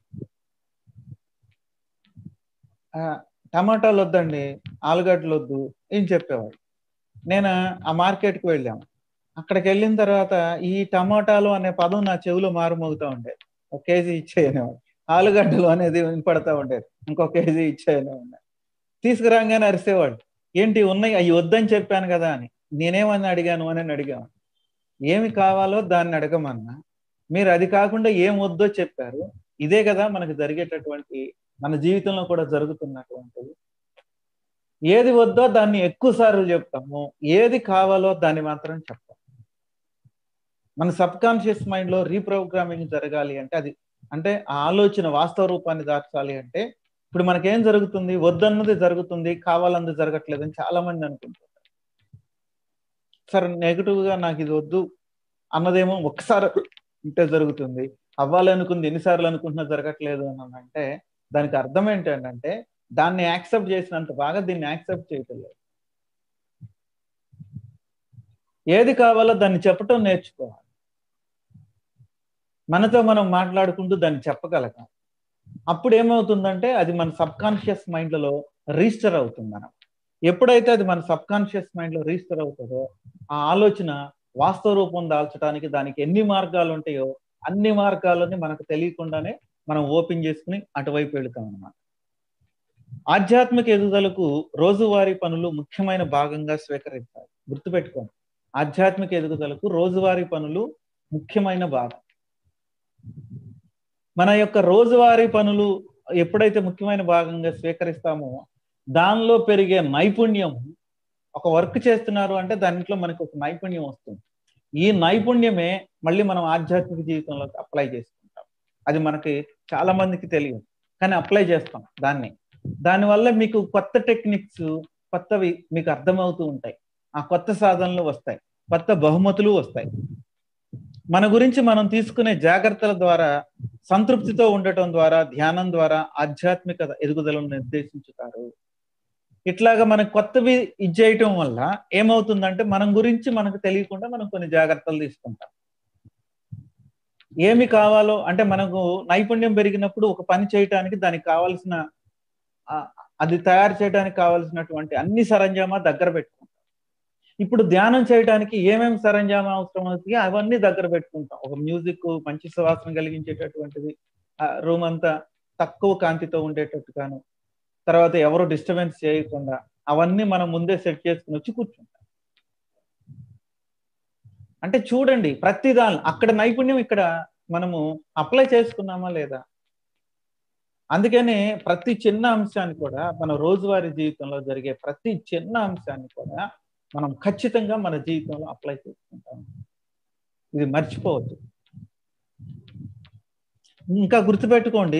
టమాటాలు వద్దండి ఆలుగడ్డలు వద్దు ఏం చెప్పేవాడు నేను ఆ మార్కెట్కి వెళ్ళాము అక్కడికి వెళ్ళిన తర్వాత ఈ టమాటాలు అనే పదం నా చెవిలో మారుమోగుతూ ఉండేది ఒక కేజీ ఇచ్చేయనేవాడు ఆలుగడ్డలు అనేది వినపడతా ఉండేది ఇంకో కేజీ ఇచ్చేయనే ఉండే తీసుకురాగానే అరిసేవాడు ఏంటి ఉన్నాయి అవి వద్దని చెప్పాను కదా అని నేనేమని అడిగాను అని అడిగాను ఏమి కావాలో దాన్ని అడగమన్నా మీరు అది కాకుండా ఏం వద్దో చెప్పారు ఇదే కదా మనకు జరిగేటటువంటి మన జీవితంలో కూడా జరుగుతున్నటువంటిది ఏది వద్దో దాన్ని ఎక్కువ సార్లు చెప్తాము ఏది కావాలో దాన్ని మాత్రం చెప్తాం మన సబ్ కాన్షియస్ మైండ్ లో రీప్రోగ్రామింగ్ జరగాలి అంటే అది అంటే ఆ ఆలోచన వాస్తవ రూపాన్ని దాచాలి అంటే ఇప్పుడు మనకేం జరుగుతుంది వద్దన్నది జరుగుతుంది కావాలన్నది జరగట్లేదని చాలా మంది అనుకుంటారు సరే నెగిటివ్ గా నాకు ఇది వద్దు అన్నదేమో ఒక్కసారి ఉంటే జరుగుతుంది అవ్వాలి అనుకుంది ఎన్నిసార్లు అనుకుంటున్నా జరగట్లేదు అని అంటే దానికి అర్థం ఏంటంటే దాన్ని యాక్సెప్ట్ చేసినంత బాగా దీన్ని యాక్సెప్ట్ చేయటం లేదు ఏది కావాలో దాన్ని చెప్పటం నేర్చుకోవాలి మనతో మనం మాట్లాడుకుంటూ దాన్ని చెప్పగలగాలి అప్పుడు ఏమవుతుందంటే అది మన సబ్ కాన్షియస్ మైండ్లలో రిజిస్టర్ అవుతుంది మనం ఎప్పుడైతే అది మన సబ్ కాన్షియస్ మైండ్లో రిజిస్టర్ అవుతుందో ఆ ఆలోచన వాస్తవ రూపం దాల్చడానికి దానికి ఎన్ని మార్గాలు ఉంటాయో అన్ని మార్గాలని మనకు తెలియకుండానే మనం ఓపెన్ చేసుకుని అటువైపు వెళుతాం అన్నమాట ఆధ్యాత్మిక ఎదుగుదలకు రోజువారీ పనులు ముఖ్యమైన భాగంగా స్వీకరించాలి గుర్తుపెట్టుకోండి ఆధ్యాత్మిక ఎదుగుదలకు రోజువారీ పనులు ముఖ్యమైన భాగం మన యొక్క రోజువారీ పనులు ఎప్పుడైతే ముఖ్యమైన భాగంగా స్వీకరిస్తామో దానిలో పెరిగే నైపుణ్యం ఒక వర్క్ చేస్తున్నారు అంటే దాంట్లో మనకు ఒక నైపుణ్యం వస్తుంది ఈ నైపుణ్యమే మళ్ళీ మనం ఆధ్యాత్మిక జీవితంలో అప్లై చేసుకుంటాం అది మనకి చాలా మందికి తెలియదు కానీ అప్లై చేస్తాం దాన్ని దానివల్ల మీకు కొత్త టెక్నిక్స్ కొత్తవి మీకు అర్థమవుతూ ఉంటాయి ఆ కొత్త సాధనలు వస్తాయి కొత్త బహుమతులు వస్తాయి మన గురించి మనం తీసుకునే జాగ్రత్తల ద్వారా సంతృప్తితో ఉండటం ద్వారా ధ్యానం ద్వారా ఆధ్యాత్మిక ఎదుగుదలను నిర్దేశించుతారు ఇట్లాగా మనకు కొత్తవి ఇది చేయటం వల్ల ఏమవుతుందంటే మనం గురించి మనకు తెలియకుండా మనం కొన్ని జాగ్రత్తలు తీసుకుంటాం ఏమి కావాలో అంటే మనకు నైపుణ్యం పెరిగినప్పుడు ఒక పని చేయటానికి దానికి కావాల్సిన అది తయారు చేయడానికి కావాల్సినటువంటి అన్ని సరంజామా దగ్గర పెట్టుకుంటాం ఇప్పుడు ధ్యానం చేయడానికి ఏమేమి సరంజామా అవసరం అవుతాయి అవన్నీ దగ్గర పెట్టుకుంటాం ఒక మ్యూజిక్ మంచి సువాసన కలిగించేటటువంటిది రూమ్ అంతా తక్కువ కాంతితో ఉండేటట్టుగాను తర్వాత ఎవరు డిస్టర్బెన్స్ చేయకుండా అవన్నీ మనం ముందే సెట్ చేసుకుని వచ్చి కూర్చుంటాం అంటే చూడండి ప్రతి దాని అక్కడ నైపుణ్యం ఇక్కడ మనము అప్లై చేసుకున్నామా లేదా అందుకనే ప్రతి చిన్న అంశాన్ని కూడా మన రోజువారీ జీవితంలో జరిగే ప్రతి చిన్న అంశాన్ని కూడా మనం ఖచ్చితంగా మన జీవితంలో అప్లై చేసుకుంటాం ఇది మర్చిపోవద్దు ఇంకా గుర్తుపెట్టుకోండి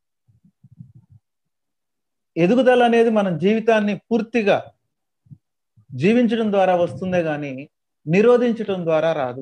ఎదుగుదల అనేది మన జీవితాన్ని పూర్తిగా జీవించడం ద్వారా వస్తుందే కానీ నిరోధించటం ద్వారా రాదు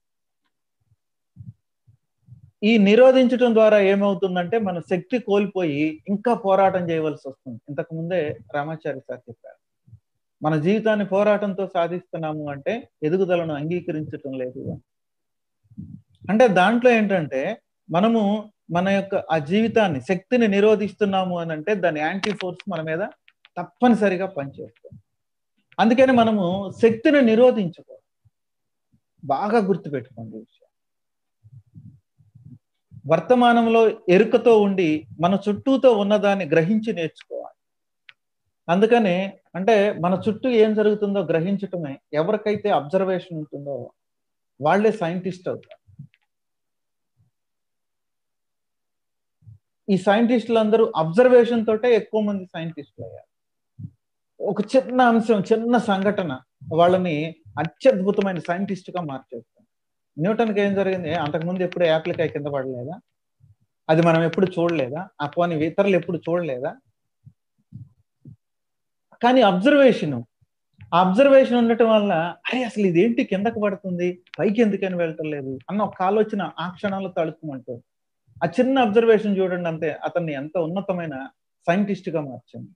ఈ నిరోధించటం ద్వారా ఏమవుతుందంటే మన శక్తి కోల్పోయి ఇంకా పోరాటం చేయవలసి వస్తుంది ఇంతకు ముందే రామాచారి సార్ చెప్పారు మన జీవితాన్ని పోరాటంతో సాధిస్తున్నాము అంటే ఎదుగుదలను అంగీకరించటం లేదు అంటే దాంట్లో ఏంటంటే మనము మన యొక్క ఆ జీవితాన్ని శక్తిని నిరోధిస్తున్నాము అని అంటే దాని యాంటీ ఫోర్స్ మన మీద తప్పనిసరిగా పనిచేస్తుంది అందుకని మనము శక్తిని నిరోధించుకో బాగా గుర్తుపెట్టుకోండి ఈ విషయం వర్తమానంలో ఎరుకతో ఉండి మన చుట్టూతో ఉన్నదాన్ని గ్రహించి నేర్చుకోవాలి అందుకని అంటే మన చుట్టూ ఏం జరుగుతుందో గ్రహించటమే ఎవరికైతే అబ్జర్వేషన్ ఉంటుందో వాళ్ళే సైంటిస్ట్ అవుతారు ఈ సైంటిస్టులు అందరూ అబ్జర్వేషన్ తోటే ఎక్కువ మంది సైంటిస్టులు అయ్యారు ఒక చిన్న అంశం చిన్న సంఘటన వాళ్ళని అత్యద్భుతమైన సైంటిస్ట్ గా మార్చేస్తుంది న్యూటన్కి ఏం జరిగింది అంతకుముందు ఎప్పుడు యాప్లికాయ కింద పడలేదా అది మనం ఎప్పుడు చూడలేదా ఆ పోనీ ఇతరులు ఎప్పుడు చూడలేదా కానీ అబ్జర్వేషన్ ఆ అబ్జర్వేషన్ ఉండటం వల్ల అరే అసలు ఇదేంటి కిందకు పడుతుంది పైకి ఎందుకని వెళ్ళటం లేదు అన్న ఒక ఆలోచన ఆ క్షణంలో తడుచుకుంటుంది ఆ చిన్న అబ్జర్వేషన్ చూడండి అంతే అతన్ని ఎంత ఉన్నతమైన సైంటిస్ట్ గా మార్చింది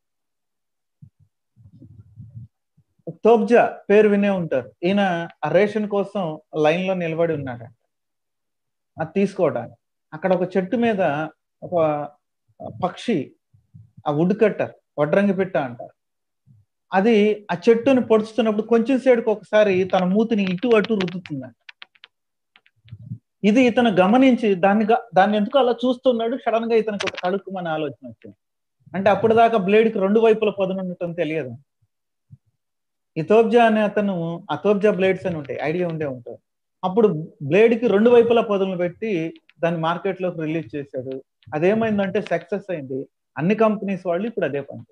తోబ్జా పేరు వినే ఉంటారు ఈయన ఆ రేషన్ కోసం లైన్ లో నిలబడి ఉన్నాడంట అది తీసుకోవడానికి అక్కడ ఒక చెట్టు మీద ఒక పక్షి ఆ వుడ్ కట్టర్ వడ్రంగి పెట్ట అంటారు అది ఆ చెట్టుని పొడుచుతున్నప్పుడు కొంచెం సేడుకు ఒకసారి తన మూతిని ఇటు అటు రుద్దుతుందంట ఇది ఇతను గమనించి దాన్ని దాన్ని ఎందుకు అలా చూస్తున్నాడు సడన్ గా ఇతనికి ఒక తడుక్కుమని ఆలోచన వచ్చింది అంటే అప్పుడు దాకా బ్లేడ్ కి రెండు వైపుల పదునుండటం తెలియదు ఇథోబ్జా అనే అతను అథోబ్జా బ్లేడ్స్ అని ఉంటాయి ఐడియా ఉండే ఉంటుంది అప్పుడు బ్లేడ్ కి రెండు వైపుల పదులు పెట్టి దాన్ని మార్కెట్ లోకి రిలీజ్ చేశాడు అదేమైందంటే సక్సెస్ అయింది అన్ని కంపెనీస్ వాళ్ళు ఇప్పుడు అదే పని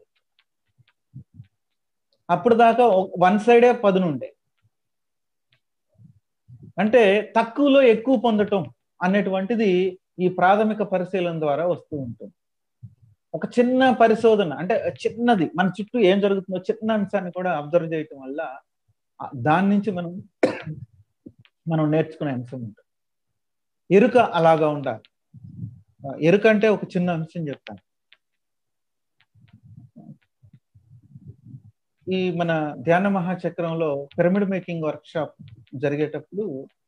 అప్పుడు దాకా వన్ సైడే పదునుండే అంటే తక్కువలో ఎక్కువ పొందటం అనేటువంటిది ఈ ప్రాథమిక పరిశీలన ద్వారా వస్తూ ఉంటుంది ఒక చిన్న పరిశోధన అంటే చిన్నది మన చుట్టూ ఏం జరుగుతుందో చిన్న అంశాన్ని కూడా అబ్జర్వ్ చేయటం వల్ల దాని నుంచి మనం మనం నేర్చుకునే అంశం ఉంటుంది ఎరుక అలాగా ఉండాలి ఎరుకంటే ఒక చిన్న అంశం చెప్తాను ఈ మన ధ్యాన మహాచక్రంలో పిరమిడ్ మేకింగ్ వర్క్ షాప్ జరిగేటప్పుడు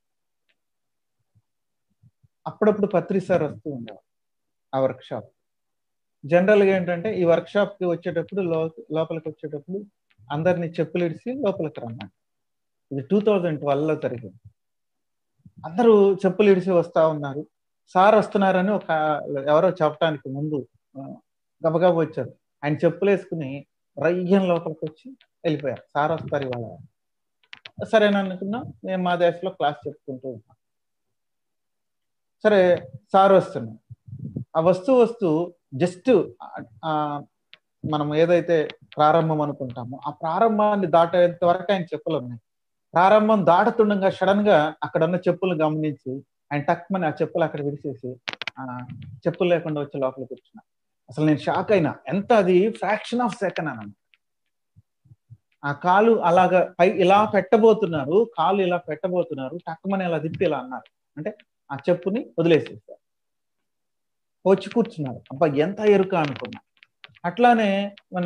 అప్పుడప్పుడు పత్రి సార్ వస్తూ ఉండేవారు ఆ వర్క్ షాప్ జనరల్గా ఏంటంటే ఈ వర్క్ షాప్ కి వచ్చేటప్పుడు లోపలికి వచ్చేటప్పుడు అందరిని చెప్పులు ఇడిసి లోపలికి రమ్మని ఇది టూ థౌజండ్ ట్వెల్వ్ లో జరిగింది అందరూ చెప్పులు ఇడిసి వస్తా ఉన్నారు సార్ వస్తున్నారని ఒక ఎవరో చెప్పడానికి ముందు గబగబా వచ్చారు ఆయన చెప్పులు వేసుకుని రయ్యం లోపలికి వచ్చి వెళ్ళిపోయారు సార్ వస్తారు ఇవాళ సరేనా అనుకున్నా మేము మా దేశంలో క్లాస్ చెప్పుకుంటూ ఉన్నాం సరే సార్ వస్తున్నాం ఆ వస్తూ వస్తూ జస్ట్ మనం ఏదైతే ప్రారంభం అనుకుంటామో ఆ ప్రారంభాన్ని దాటేంత వరకు ఆయన చెప్పులు ఉన్నాయి ప్రారంభం దాటుతుండగా సడన్ గా అక్కడ ఉన్న చెప్పులు గమనించి ఆయన టక్మని ఆ చెప్పులు అక్కడ విడిచేసి ఆ చెప్పులు లేకుండా వచ్చి లోపలికి కూర్చున్నా అసలు నేను షాక్ అయినా ఎంత అది ఫ్రాక్షన్ ఆఫ్ సెకండ్ అని ఆ కాలు అలాగా పై ఇలా పెట్టబోతున్నారు కాలు ఇలా పెట్టబోతున్నారు టక్మని ఇలా తిప్పి ఇలా అన్నారు అంటే ఆ చెప్పుని వదిలేసేసారు వచ్చి కూర్చున్నారు అబ్బా ఎంత ఎరుక అనుకున్నా అట్లానే మన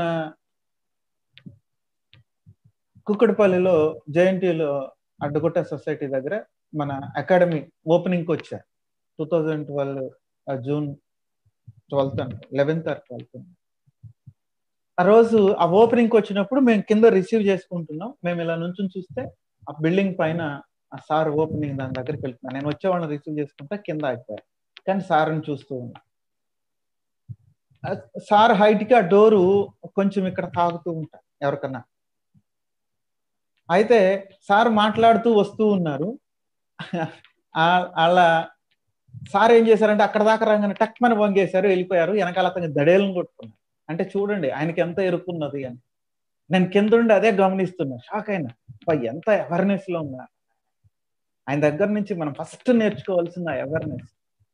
కుక్కడిపల్లిలో జేఎన్టీలో అడ్డగుట్ట సొసైటీ దగ్గర మన అకాడమీ ఓపెనింగ్కి వచ్చారు two thousand twelve June twelfth అంట లెవెన్త్ ఆర్ ట్వెల్త్ ఆ రోజు ఆ ఓపెనింగ్కి వచ్చినప్పుడు మేము కింద రిసీవ్ చేసుకుంటున్నాం మేము ఇలా నుంచి చూస్తే ఆ బిల్డింగ్ పైన ఆ సార్ ఓపెనింగ్ దాని దగ్గరికి వెళ్తున్నా నేను వచ్చే వాళ్ళని రిసీవ్ చేసుకుంటే కింద అయిపోయారు కానీ సార్ని చూస్తూ ఉన్నా సార్ హైట్ కి ఆ డోరు కొంచెం ఇక్కడ తాగుతూ ఉంటా ఎవరికన్నా అయితే సార్ మాట్లాడుతూ వస్తూ ఉన్నారు అలా సార్ ఏం చేశారంటే అక్కడ దాకా రాగానే టక్మని వంగేశారు వెళ్ళిపోయారు వెనకాల అతనికి దడేలను కొట్టుకున్నారు అంటే చూడండి ఆయనకి ఎంత ఎరుకున్నది అని నేను కింద ఉండి అదే గమనిస్తున్నా షాక్ అయినా ఎంత అవేర్నెస్ లో ఉన్నా ఆయన దగ్గర నుంచి మనం ఫస్ట్ నేర్చుకోవాల్సిన అవేర్నెస్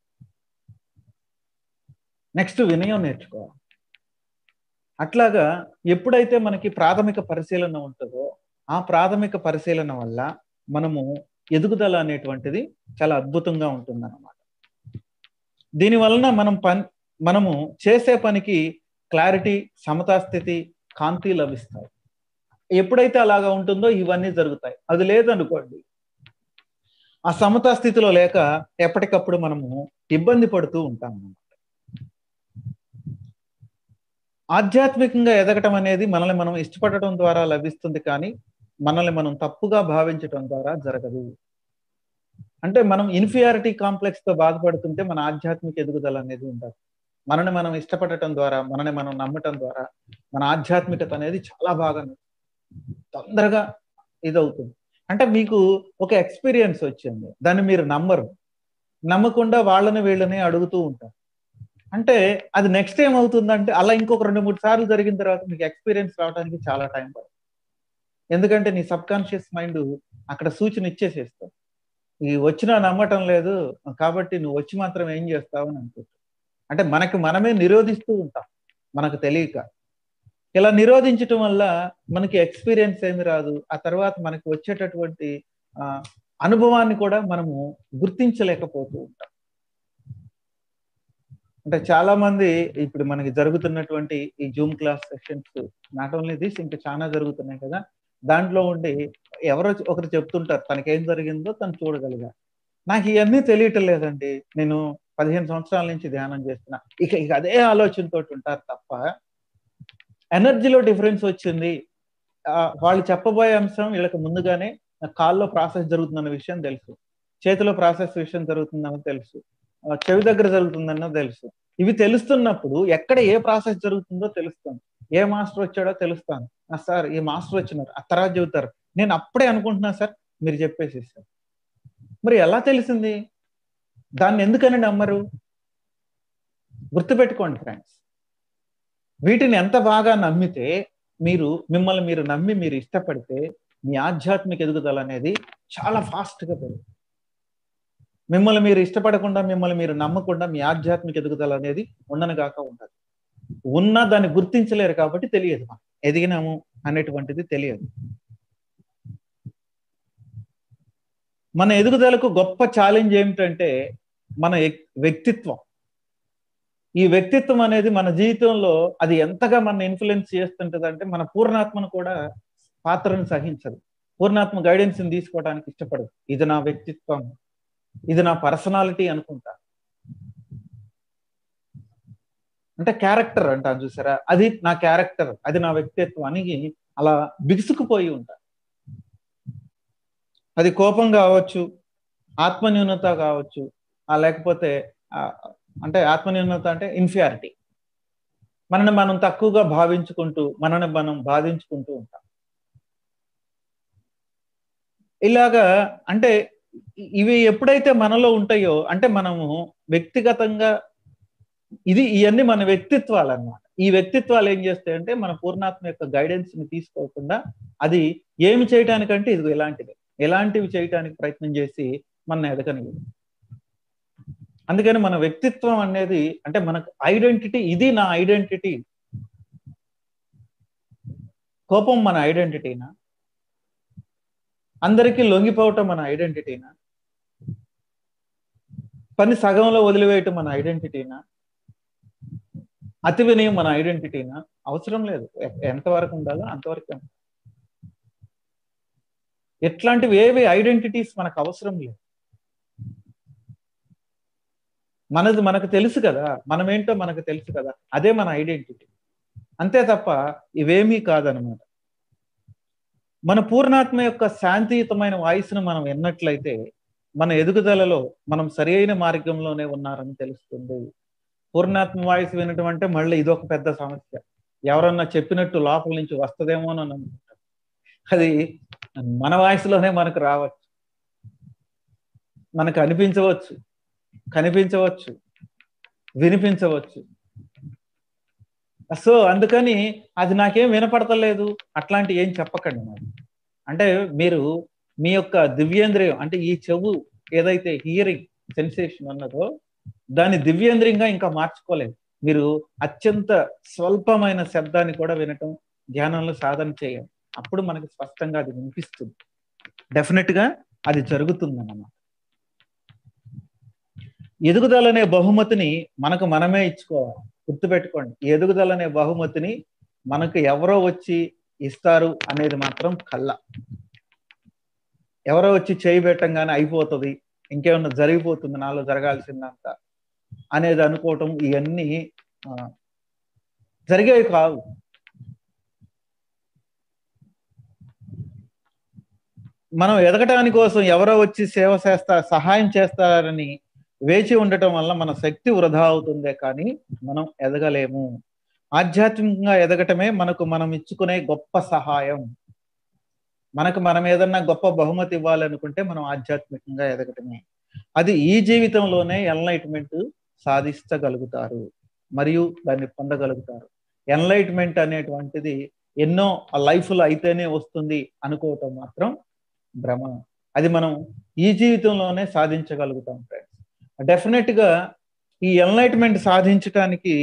నెక్స్ట్ వినయం నేర్చుకోవాలి అట్లాగా ఎప్పుడైతే మనకి ప్రాథమిక పరిశీలన ఉంటుందో ఆ ప్రాథమిక పరిశీలన వల్ల మనము ఎదుగుదల అనేటువంటిది చాలా అద్భుతంగా ఉంటుంది అనమాట దీని వలన మనం పని మనము చేసే పనికి క్లారిటీ సమతాస్థితి కాంతి లభిస్తాయి ఎప్పుడైతే అలాగా ఉంటుందో ఇవన్నీ జరుగుతాయి అది లేదనుకోండి ఆ సమతా స్థితిలో లేక ఎప్పటికప్పుడు మనము ఇబ్బంది పడుతూ ఉంటాం అన్నమాట ఆధ్యాత్మికంగా ఎదగటం అనేది మనల్ని మనం ఇష్టపడటం ద్వారా లభిస్తుంది కానీ మనల్ని మనం తప్పుగా భావించటం ద్వారా జరగదు అంటే మనం ఇన్ఫియారిటీ కాంప్లెక్స్ తో బాధపడుతుంటే మన ఆధ్యాత్మిక ఎదుగుదల అనేది ఉండదు మనని మనం ఇష్టపడటం ద్వారా మనని మనం నమ్మటం ద్వారా మన ఆధ్యాత్మికత అనేది చాలా బాగా తొందరగా ఇదవుతుంది అంటే మీకు ఒక ఎక్స్పీరియన్స్ వచ్చింది దాన్ని మీరు నమ్మరు నమ్మకుండా వాళ్ళని వీళ్ళని అడుగుతూ ఉంటారు అంటే అది నెక్స్ట్ టైం అవుతుందంటే అలా ఇంకొక రెండు మూడు సార్లు జరిగిన తర్వాత మీకు ఎక్స్పీరియన్స్ రావడానికి చాలా టైం పడుతుంది ఎందుకంటే నీ సబ్ కాన్షియస్ మైండ్ అక్కడ సూచన ఇచ్చేసేస్తావు ఈ వచ్చినా నమ్మటం లేదు కాబట్టి నువ్వు వచ్చి మాత్రం ఏం చేస్తావు అని అనుకుంటావు అంటే మనకి మనమే నిరోధిస్తూ ఉంటాం మనకు తెలియక ఇలా నిరోధించటం వల్ల మనకి ఎక్స్పీరియన్స్ ఏమి రాదు ఆ తర్వాత మనకి వచ్చేటటువంటి ఆ అనుభవాన్ని కూడా మనము గుర్తించలేకపోతూ ఉంటాం అంటే చాలా మంది ఇప్పుడు మనకి జరుగుతున్నటువంటి ఈ Zoom class sessions not only this ఇంకా చాలా జరుగుతున్నాయి కదా దాంట్లో ఉండి ఎవరో ఒకరు చెప్తుంటారు తనకేం జరిగిందో తను చూడగలిగా నాకు ఇవన్నీ తెలియటం లేదండి నేను పదిహేను సంవత్సరాల నుంచి ధ్యానం చేస్తున్నా ఇక ఇక అదే ఆలోచనతో ఉంటారు తప్ప ఎనర్జీలో డిఫరెన్స్ వచ్చింది వాళ్ళు చెప్పబోయే అంశం వీళ్ళకి ముందుగానే కాల్లో ప్రాసెస్ జరుగుతుందన్న విషయం తెలుసు చేతిలో ప్రాసెస్ విషయం జరుగుతుందని తెలుసు చెవి దగ్గర జరుగుతుందన్న తెలుసు ఇవి తెలుస్తున్నప్పుడు ఎక్కడ ఏ ప్రాసెస్ జరుగుతుందో తెలుస్తుంది ఏ మాస్టర్ వచ్చాడో తెలుస్తాను సార్ ఈ మాస్టర్ వచ్చినారు ఆ తర్వాత చెబుతారు నేను అప్పుడే అనుకుంటున్నా సార్ మీరు చెప్పేసి సార్ మరి ఎలా తెలిసింది దాన్ని ఎందుకని నమ్మరు గుర్తుపెట్టుకోండి ఫ్రెండ్స్ వీటిని ఎంత బాగా నమ్మితే మీరు మిమ్మల్ని మీరు నమ్మి మీరు ఇష్టపడితే మీ ఆధ్యాత్మిక ఎదుగుదల అనేది చాలా ఫాస్ట్గా పెరుగుతుంది మిమ్మల్ని మీరు ఇష్టపడకుండా మిమ్మల్ని మీరు నమ్మకుండా మీ ఆధ్యాత్మిక ఎదుగుదల అనేది ఉండనుగాక ఉండదు ఉన్నా దాన్ని గుర్తించలేరు కాబట్టి తెలియదు మనం ఎదిగినాము అనేటువంటిది తెలియదు మన ఎదుగుదలకు గొప్ప ఛాలెంజ్ ఏమిటంటే మన వ్యక్తిత్వం ఈ వ్యక్తిత్వం అనేది మన జీవితంలో అది ఎంతగా మన ఇన్ఫ్లుయెన్స్ చేస్తుంటది అంటే మన పూర్ణాత్మను కూడా పాత్రను సహించదు పూర్ణాత్మ గైడెన్స్ తీసుకోవడానికి ఇష్టపడదు ఇది నా వ్యక్తిత్వం ఇది నా పర్సనాలిటీ అనుకుంటా అంటే క్యారెక్టర్ అంటాను చూసారా అది నా క్యారెక్టర్ అది నా వ్యక్తిత్వం అని అలా బిగుసుకుపోయి ఉంటా అది కోపం కావచ్చు ఆత్మన్యూనత కావచ్చు ఆ లేకపోతే అంటే ఆత్మన్యూనత అంటే ఇన్ఫియారిటీ మనని మనం తక్కువగా భావించుకుంటూ మనని మనం బాధించుకుంటూ ఉంటాం ఇలాగా అంటే ఇవి ఎప్పుడైతే మనలో ఉంటాయో అంటే మనము వ్యక్తిగతంగా ఇది ఇవన్నీ మన వ్యక్తిత్వాలు అన్నమాట ఈ వ్యక్తిత్వాలు ఏం చేస్తాయంటే మన పూర్ణాత్మ యొక్క గైడెన్స్ ని తీసుకోకుండా అది ఏమి చేయటానికంటే ఇది ఎలాంటిది ఎలాంటివి చేయటానికి ప్రయత్నం చేసి మన ఎదగనివి అందుకని మన వ్యక్తిత్వం అనేది అంటే మనకు ఐడెంటిటీ ఇది నా ఐడెంటిటీ కోపం మన ఐడెంటిటీనా అందరికీ లొంగిపోవటం మన ఐడెంటిటీనా పని సగంలో వదిలివేయటం మన ఐడెంటిటీనా అతి వినయం మన ఐడెంటిటీనా అవసరం లేదు ఎంతవరకు ఉండాలో అంతవరకు ఎట్లాంటివి ఏవి ఐడెంటిటీస్ మనకు అవసరం లేదు మనది మనకు తెలుసు కదా మనం ఏంటో మనకు తెలుసు కదా అదే మన ఐడెంటిటీ అంతే తప్ప ఇవేమీ కాదనమాట మన పూర్ణాత్మ యొక్క శాంతియుతమైన వాయిస్ను మనం విన్నట్లయితే మన ఎదుగుదలలో మనం సరి అయిన మార్గంలోనే ఉన్నారని తెలుస్తుంది పూర్ణాత్మ వాయిస్ వినటం అంటే మళ్ళీ ఇదొక పెద్ద సమస్య ఎవరన్నా చెప్పినట్టు లోపల నుంచి వస్తుందేమో అని అనుకుంటాం అది మన వాయిస్లోనే మనకు రావచ్చు మనకు అనిపించవచ్చు కనిపించవచ్చు వినిపించవచ్చు సో అందుకని అది నాకేం వినపడతలేదు అట్లాంటి ఏం చెప్పకండి మరి అంటే మీరు మీ యొక్క దివ్యేంద్రియం అంటే ఈ చెవు ఏదైతే హియరింగ్ సెన్సేషన్ ఉన్నదో దాన్ని దివ్యేంద్రియంగా ఇంకా మార్చుకోలేదు మీరు అత్యంత స్వల్పమైన శబ్దాన్ని కూడా వినటం ధ్యానంలో సాధన చేయండి అప్పుడు మనకి స్పష్టంగా అది వినిపిస్తుంది డెఫినెట్ గా అది జరుగుతుంది అన్నమాట ఎదుగుదలనే బహుమతిని మనకు మనమే ఇచ్చుకోవాలి గుర్తుపెట్టుకోండి ఎదుగుదలనే బహుమతిని మనకు ఎవరో వచ్చి ఇస్తారు అనేది మాత్రం కళ్ళ ఎవరో వచ్చి చేయి పెట్టంగానే అయిపోతుంది ఇంకేమన్నా జరిగిపోతుంది నాలో జరగాల్సిందంత అనేది అనుకోవటం ఇవన్నీ జరిగేవి కావు మనం ఎదగటాని కోసం ఎవరో వచ్చి సేవ చేస్తా సహాయం చేస్తారని వేచి ఉండటం వల్ల మన శక్తి వృధా అవుతుందే కానీ మనం ఎదగలేము ఆధ్యాత్మికంగా ఎదగటమే మనకు మనం ఇచ్చుకునే గొప్ప సహాయం మనకు మనం ఏదన్నా గొప్ప బహుమతి ఇవ్వాలనుకుంటే మనం ఆధ్యాత్మికంగా ఎదగటమే అది ఈ జీవితంలోనే ఎన్లైట్మెంట్ సాధించగలుగుతారు మరియు దాన్ని పొందగలుగుతారు ఎన్లైట్మెంట్ అనేటువంటిది ఎన్నో లైఫ్లో అయితేనే వస్తుంది అనుకోవటం మాత్రం భ్రమ అది మనం ఈ జీవితంలోనే సాధించగలుగుతాం ఫ్రెండ్స్ డెఫినెట్ గా ఈ ఎన్లైట్మెంట్ సాధించటానికి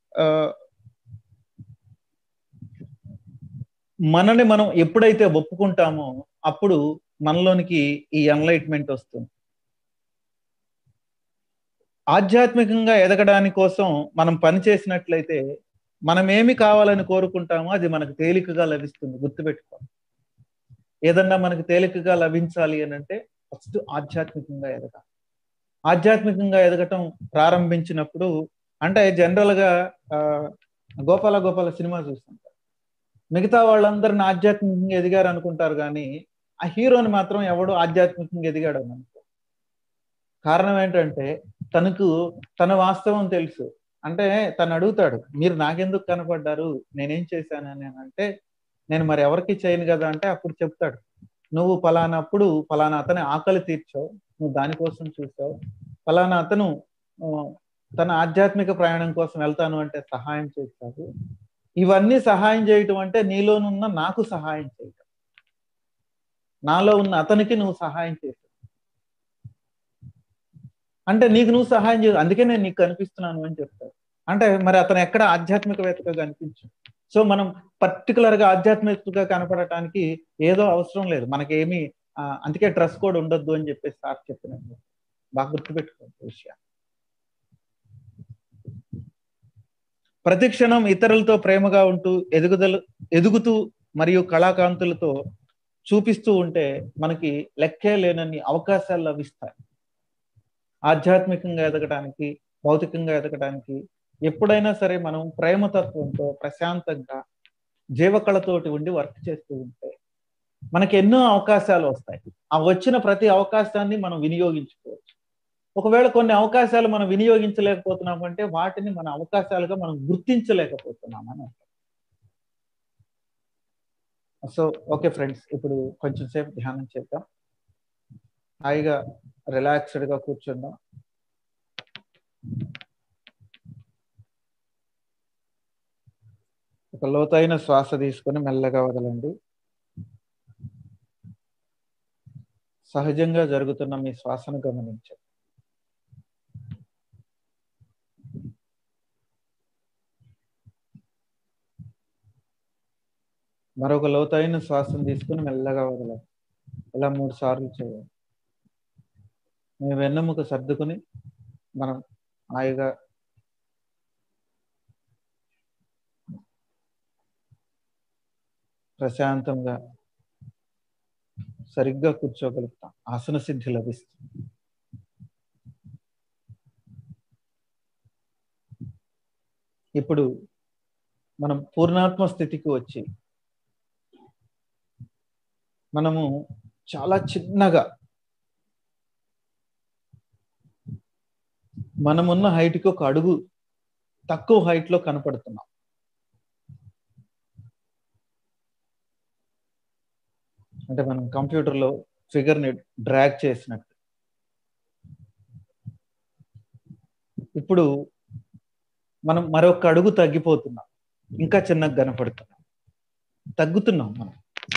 మనని మనం ఎప్పుడైతే ఒప్పుకుంటామో అప్పుడు మనలోనికి ఈ ఎన్లైట్మెంట్ వస్తుంది ఆధ్యాత్మికంగా ఎదగడానికి కోసం మనం పని చేసినట్లయితే మనం ఏమి కావాలని కోరుకుంటామో అది మనకు తేలికగా లభిస్తుంది గుర్తుపెట్టుకోవాలి ఏదన్నా మనకు తేలికగా లభించాలి అని అంటే ఫస్ట్ ఆధ్యాత్మికంగా ఎదగాలి ఆధ్యాత్మికంగా ఎదగటం ప్రారంభించినప్పుడు అంటే జనరల్ గా గోపాల గోపాల సినిమా చూస్తుంటారు మిగతా వాళ్ళందరిని ఆధ్యాత్మికంగా ఎదిగారు అనుకుంటారు కానీ ఆ హీరోని మాత్రం ఎవడు ఆధ్యాత్మికంగా ఎదిగాడు అని అనుకో కారణం ఏంటంటే తనకు తన వాస్తవం తెలుసు అంటే తను అడుగుతాడు మీరు నాకెందుకు కనపడ్డారు నేనేం చేశానని అంటే నేను మరి ఎవరికి చేయను కదా అంటే అప్పుడు చెప్తాడు నువ్వు పలానప్పుడు పలానా అతని ఆకలి తీర్చావు నువ్వు దానికోసం చూసావు ఫలానా అతను తన ఆధ్యాత్మిక ప్రయాణం కోసం వెళ్తాను అంటే సహాయం చేస్తాడు ఇవన్నీ సహాయం చేయటం అంటే నీలోనున్న నాకు సహాయం చేయటం నాలో ఉన్న అతనికి నువ్వు సహాయం చేసావు అంటే నీకు నువ్వు సహాయం చేయ అందుకే నేను నీకు కనిపిస్తున్నాను అని చెప్తాడు అంటే మరి అతను ఎక్కడ ఆధ్యాత్మికవేత్తగా కనిపించు సో మనం పర్టికులర్ గా ఆధ్యాత్మికగా కనపడటానికి ఏదో అవసరం లేదు మనకేమి అందుకే డ్రెస్ కోడ్ ఉండొద్దు అని చెప్పేసి సార్ చెప్పినట్టు బాగా గుర్తుపెట్టుకోండి విషయం ప్రతి క్షణం ఇతరులతో ప్రేమగా ఉంటూ ఎదుగుదల ఎదుగుతూ మరియు కళాకాంతులతో చూపిస్తూ ఉంటే మనకి లెక్కే లేనన్ని అవకాశాలు లభిస్తాయి ఆధ్యాత్మికంగా ఎదగడానికి భౌతికంగా ఎదగడానికి ఎప్పుడైనా సరే మనం ప్రేమతత్వంతో ప్రశాంతంగా జీవకళతోటి ఉండి వర్క్ చేస్తూ ఉంటే మనకి ఎన్నో అవకాశాలు వస్తాయి ఆ వచ్చిన ప్రతి అవకాశాన్ని మనం వినియోగించుకోవచ్చు ఒకవేళ కొన్ని అవకాశాలు మనం వినియోగించలేకపోతున్నాం అంటే వాటిని మన అవకాశాలుగా మనం గుర్తించలేకపోతున్నాం అని అర్థం సో ఓకే ఫ్రెండ్స్ ఇప్పుడు కొంచెం సేపు ధ్యానం చేద్దాం హాయిగా రిలాక్స్డ్ గా కూర్చుందాం ఒక లోతైన శ్వాస తీసుకొని మెల్లగా వదలండి సహజంగా జరుగుతున్న మీ శ్వాసను గమనించండి మరొక లోతైన శ్వాసను తీసుకుని మెల్లగా వదలండి ఇలా మూడు సార్లు చేయాలి మీ వెన్నెముక సర్దుకుని మనం హాయిగా ప్రశాంతంగా సరిగ్గా కూర్చోగలుగుతాం ఆసన సిద్ధి లభిస్తుంది ఇప్పుడు మనం పూర్ణాత్మ స్థితికి వచ్చి మనము చాలా చిన్నగా మనమున్న హైట్కి ఒక అడుగు తక్కువ హైట్ లో కనపడుతున్నాం అంటే మనం కంప్యూటర్లో ఫిగర్ని డ్రాగ్ చేసినట్టు ఇప్పుడు మనం మరొక అడుగు తగ్గిపోతున్నాం ఇంకా చిన్నగా కనపడుతున్నాం తగ్గుతున్నాం మనం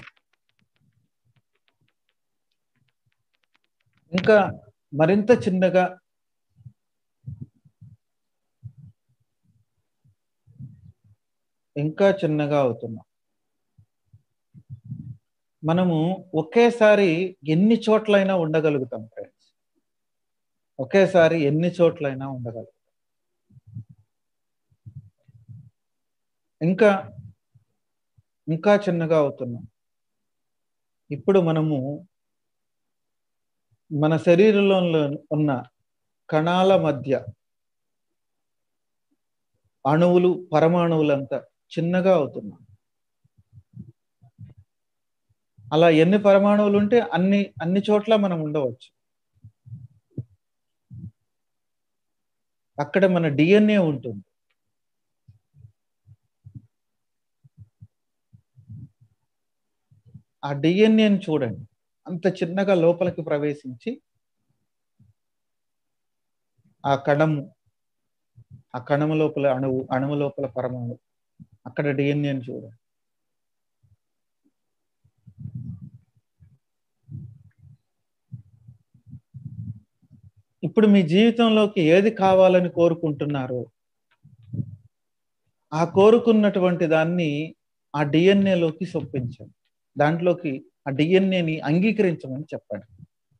ఇంకా మరింత చిన్నగా ఇంకా చిన్నగా అవుతున్నాం మనము ఒకేసారి ఎన్ని చోట్లైనా ఉండగలుగుతాం ఫ్రెండ్స్ ఒకేసారి ఎన్ని చోట్లైనా ఉండగలుగుతాం ఇంకా ఇంకా చిన్నగా అవుతున్నాం ఇప్పుడు మనము మన శరీరంలో ఉన్న కణాల మధ్య అణువులు పరమాణువులంతా చిన్నగా అవుతున్నాం అలా ఎన్ని పరమాణువులు ఉంటే అన్ని అన్ని చోట్ల మనం ఉండవచ్చు అక్కడ మన డిఎన్ఏ ఉంటుంది ఆ డిఎన్ఏని చూడండి అంత చిన్నగా లోపలికి ప్రవేశించి ఆ కణము ఆ కణము లోపల అణువు అణువు లోపల పరమాణు అక్కడ డిఎన్ఏని చూడండి ఇప్పుడు మీ జీవితంలోకి ఏది కావాలని కోరుకుంటున్నారో ఆ కోరుకున్నటువంటి దాన్ని ఆ డిఎన్ఏలోకి చొప్పించండి దాంట్లోకి ఆ డిఎన్ఏని అంగీకరించమని చెప్పండి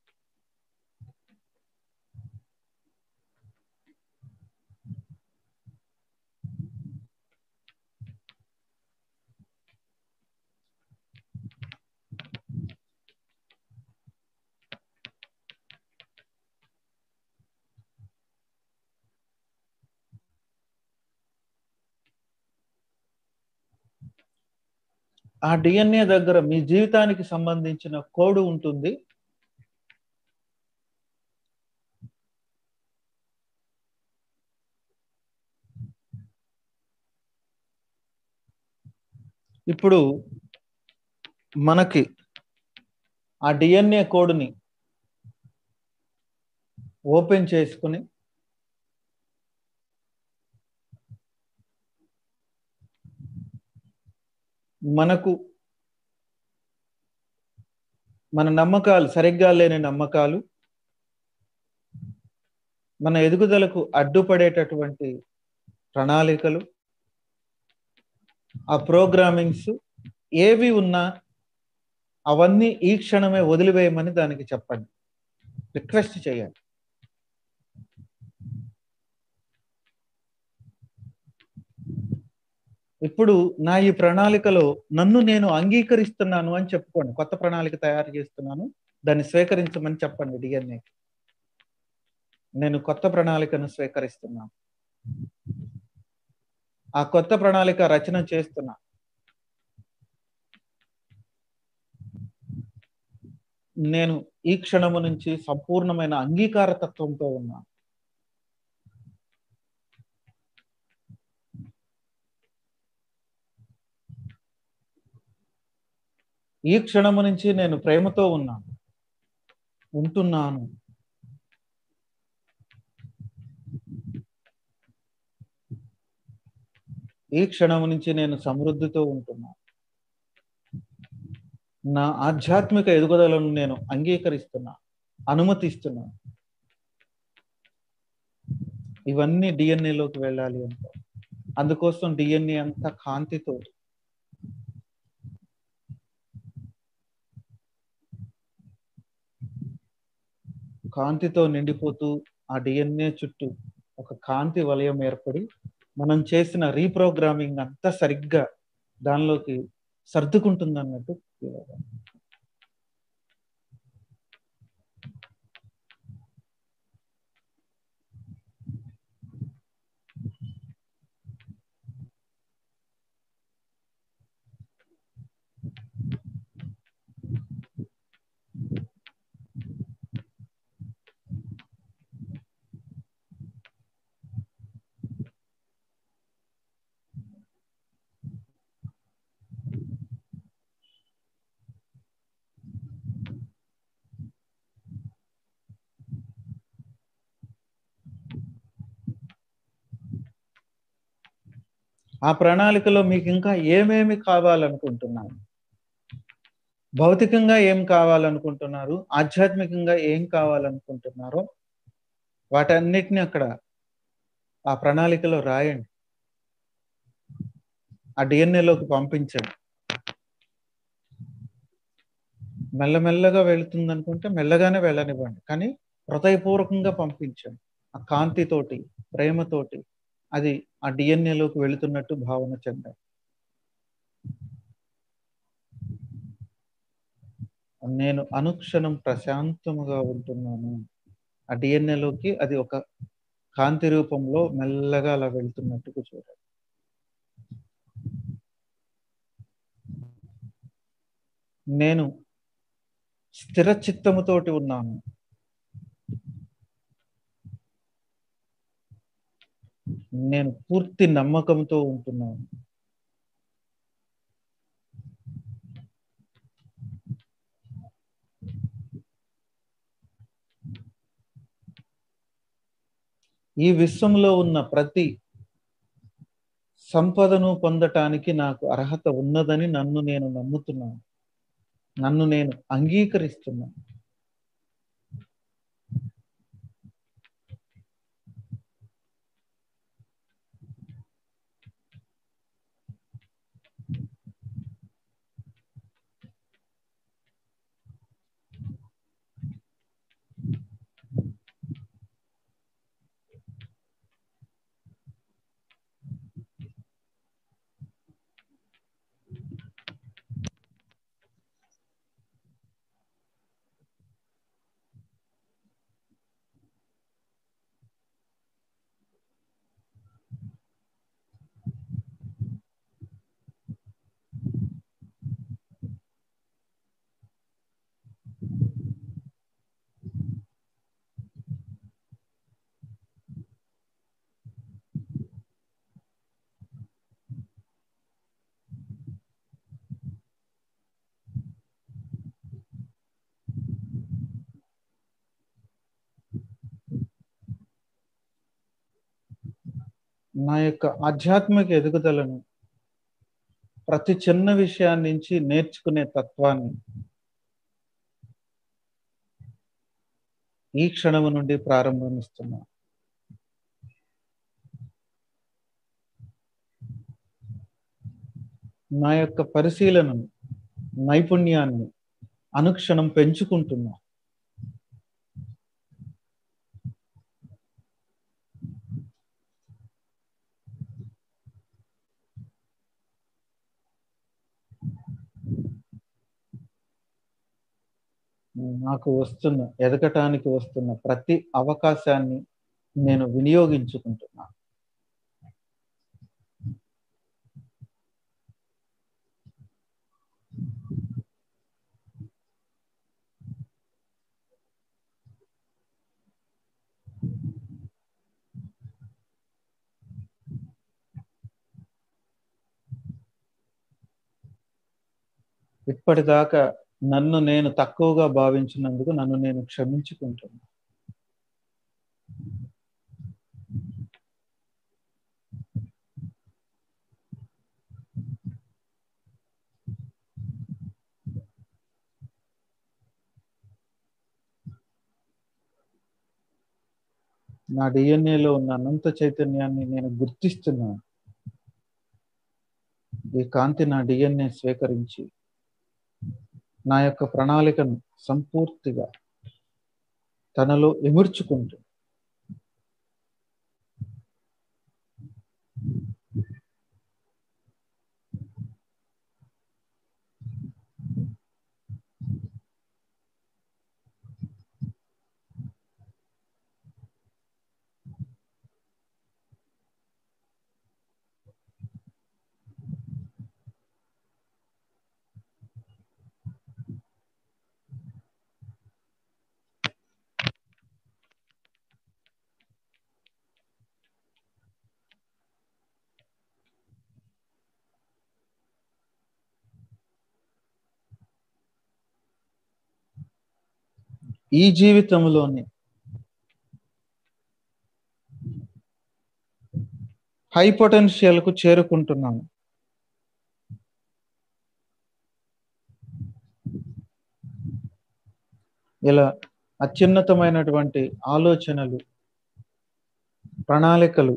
ఆ డిఎన్ఏ దగ్గర మీ జీవితానికి సంబంధించిన కోడ్ ఉంటుంది ఇప్పుడు మనకి ఆ డిఎన్ఏ కోడ్ని ఓపెన్ చేసుకుని మనకు మన నమ్మకాలు సరిగ్గా లేని నమ్మకాలు మన ఎదుగుదలకు అడ్డుపడేటటువంటి ప్రణాళికలు ఆ ప్రోగ్రామింగ్స్ ఏవి ఉన్నా అవన్నీ ఈ క్షణమే వదిలివేయమని దానికి చెప్పండి రిక్వెస్ట్ చేయండి ఇప్పుడు నా ఈ ప్రణాళికలో నన్ను నేను అంగీకరిస్తున్నాను అని చెప్పుకోండి కొత్త ప్రణాళిక తయారు చేస్తున్నాను దాన్ని స్వీకరించమని చెప్పండి డిఎన్ఏ నేను కొత్త ప్రణాళికను స్వీకరిస్తున్నాను ఆ కొత్త ప్రణాళిక రచన చేస్తున్నా నేను ఈ క్షణము నుంచి సంపూర్ణమైన అంగీకార తత్వంతో ఉన్నాను ఈ క్షణము నుంచి నేను ప్రేమతో ఉన్నాను ఉంటున్నాను ఈ క్షణము నుంచి నేను సమృద్ధితో ఉంటున్నాను నా ఆధ్యాత్మిక ఎదుగుదలను నేను అంగీకరిస్తున్నా అనుమతిస్తున్నాను ఇవన్నీ డిఎన్ఏలోకి వెళ్ళాలి అంటే అందుకోసం డిఎన్ఏ అంతా కాంతితో కాంతితో నిండిపోతూ ఆ డిఎన్ఏ చుట్టూ ఒక కాంతి వలయం ఏర్పడి మనం చేసిన రీప్రోగ్రామింగ్ అంతా సరిగ్గా దానిలోకి సర్దుకుంటుంది అన్నట్టు ఆ ప్రణాళికలో మీకు ఇంకా ఏమేమి కావాలనుకుంటున్నారు భౌతికంగా ఏం కావాలనుకుంటున్నారు ఆధ్యాత్మికంగా ఏం కావాలనుకుంటున్నారో వాటన్నిటిని అక్కడ ఆ ప్రణాళికలో రాయండి ఆ డిఎన్ఏలోకి పంపించండి మెల్లమెల్లగా వెళుతుంది అనుకుంటే మెల్లగానే వెళ్ళనివ్వండి కానీ హృదయపూర్వకంగా పంపించండి ఆ కాంతితోటి ప్రేమతోటి అది ఆ డిఎన్ఏలోకి వెళుతున్నట్టు భావన చెందాలి నేను అనుక్షణం ప్రశాంతముగా ఉంటున్నాను ఆ డిఎన్ఏలోకి అది ఒక కాంతి రూపంలో మెల్లగా అలా వెళ్తున్నట్టుగా చూడాలి నేను స్థిర చిత్తముతోటి ఉన్నాను నేను పూర్తి నమ్మకంతో ఉంటున్నాను ఈ విశ్వంలో ఉన్న ప్రతి సంపదను పొందటానికి నాకు అర్హత ఉన్నదని నన్ను నేను నమ్ముతున్నాను నన్ను నేను అంగీకరిస్తున్నాను నా యొక్క ఆధ్యాత్మిక ఎదుగుదలను ప్రతి చిన్న విషయాన్ని నుంచి నేర్చుకునే తత్వాన్ని ఈ క్షణము నుండి ప్రారంభమిస్తున్నా నా యొక్క పరిశీలనను నైపుణ్యాన్ని అనుక్షణం పెంచుకుంటున్నా నాకు వస్తున్న ఎదగటానికి వస్తున్న ప్రతి అవకాశాన్ని నేను వినియోగించుకుంటున్నాను ఇప్పటిదాకా నన్ను నేను తక్కువగా భావించినందుకు నన్ను నేను క్షమించుకుంటున్నాను నా డిఎన్ఏలో ఉన్న అనంత చైతన్యాన్ని నేను గుర్తిస్తున్నాను ఈ కాంతి నా డిఎన్ఏ స్వీకరించి నా యొక్క ప్రణాళికను సంపూర్తిగా తనలో ఎముర్చుకుంటూ ఈ జీవితంలోనే హై పొటెన్షియల్కు చేరుకుంటున్నాను ఇలా అత్యున్నతమైనటువంటి ఆలోచనలు ప్రణాళికలు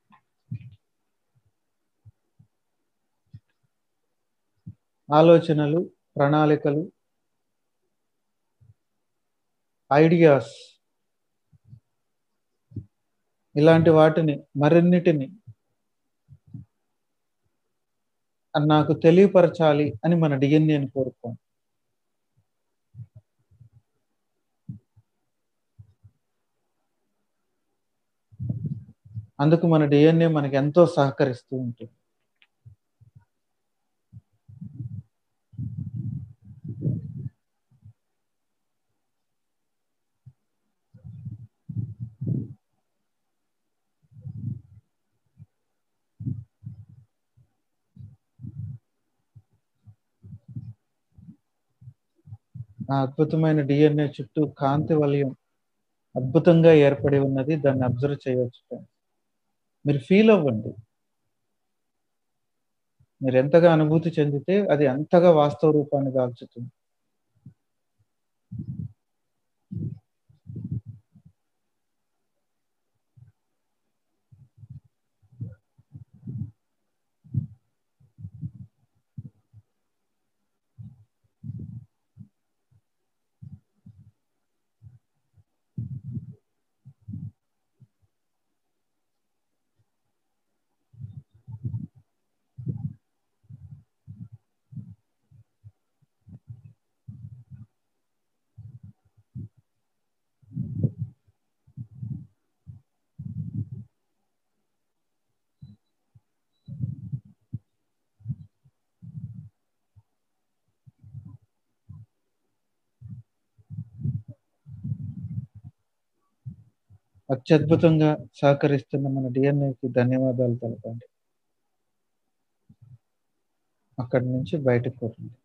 ఆలోచనలు ప్రణాళికలు ఐడియాస్ ఇలాంటి వాటిని మరిన్నిటిని నాకు తెలియపరచాలి అని మన డిఎన్ఏని కోరుకోం అందుకు మన డిఎన్ఏ మనకి ఎంతో సహకరిస్తూ ఉంటుంది ఆ అద్భుతమైన డిఎన్ఏ చుట్టూ కాంతి వలయం అద్భుతంగా ఏర్పడి ఉన్నది దాన్ని అబ్జర్వ్ చేయవచ్చు మీరు ఫీల్ అవ్వండి మీరు ఎంతగా అనుభూతి చెందితే అది అంతగా వాస్తవ రూపాన్ని దాల్చుతుంది అత్యద్భుతంగా సహకరిస్తున్న మన డిఎన్ఏకి ధన్యవాదాలు తెలపండి అక్కడి నుంచి బయటకు పోతుంది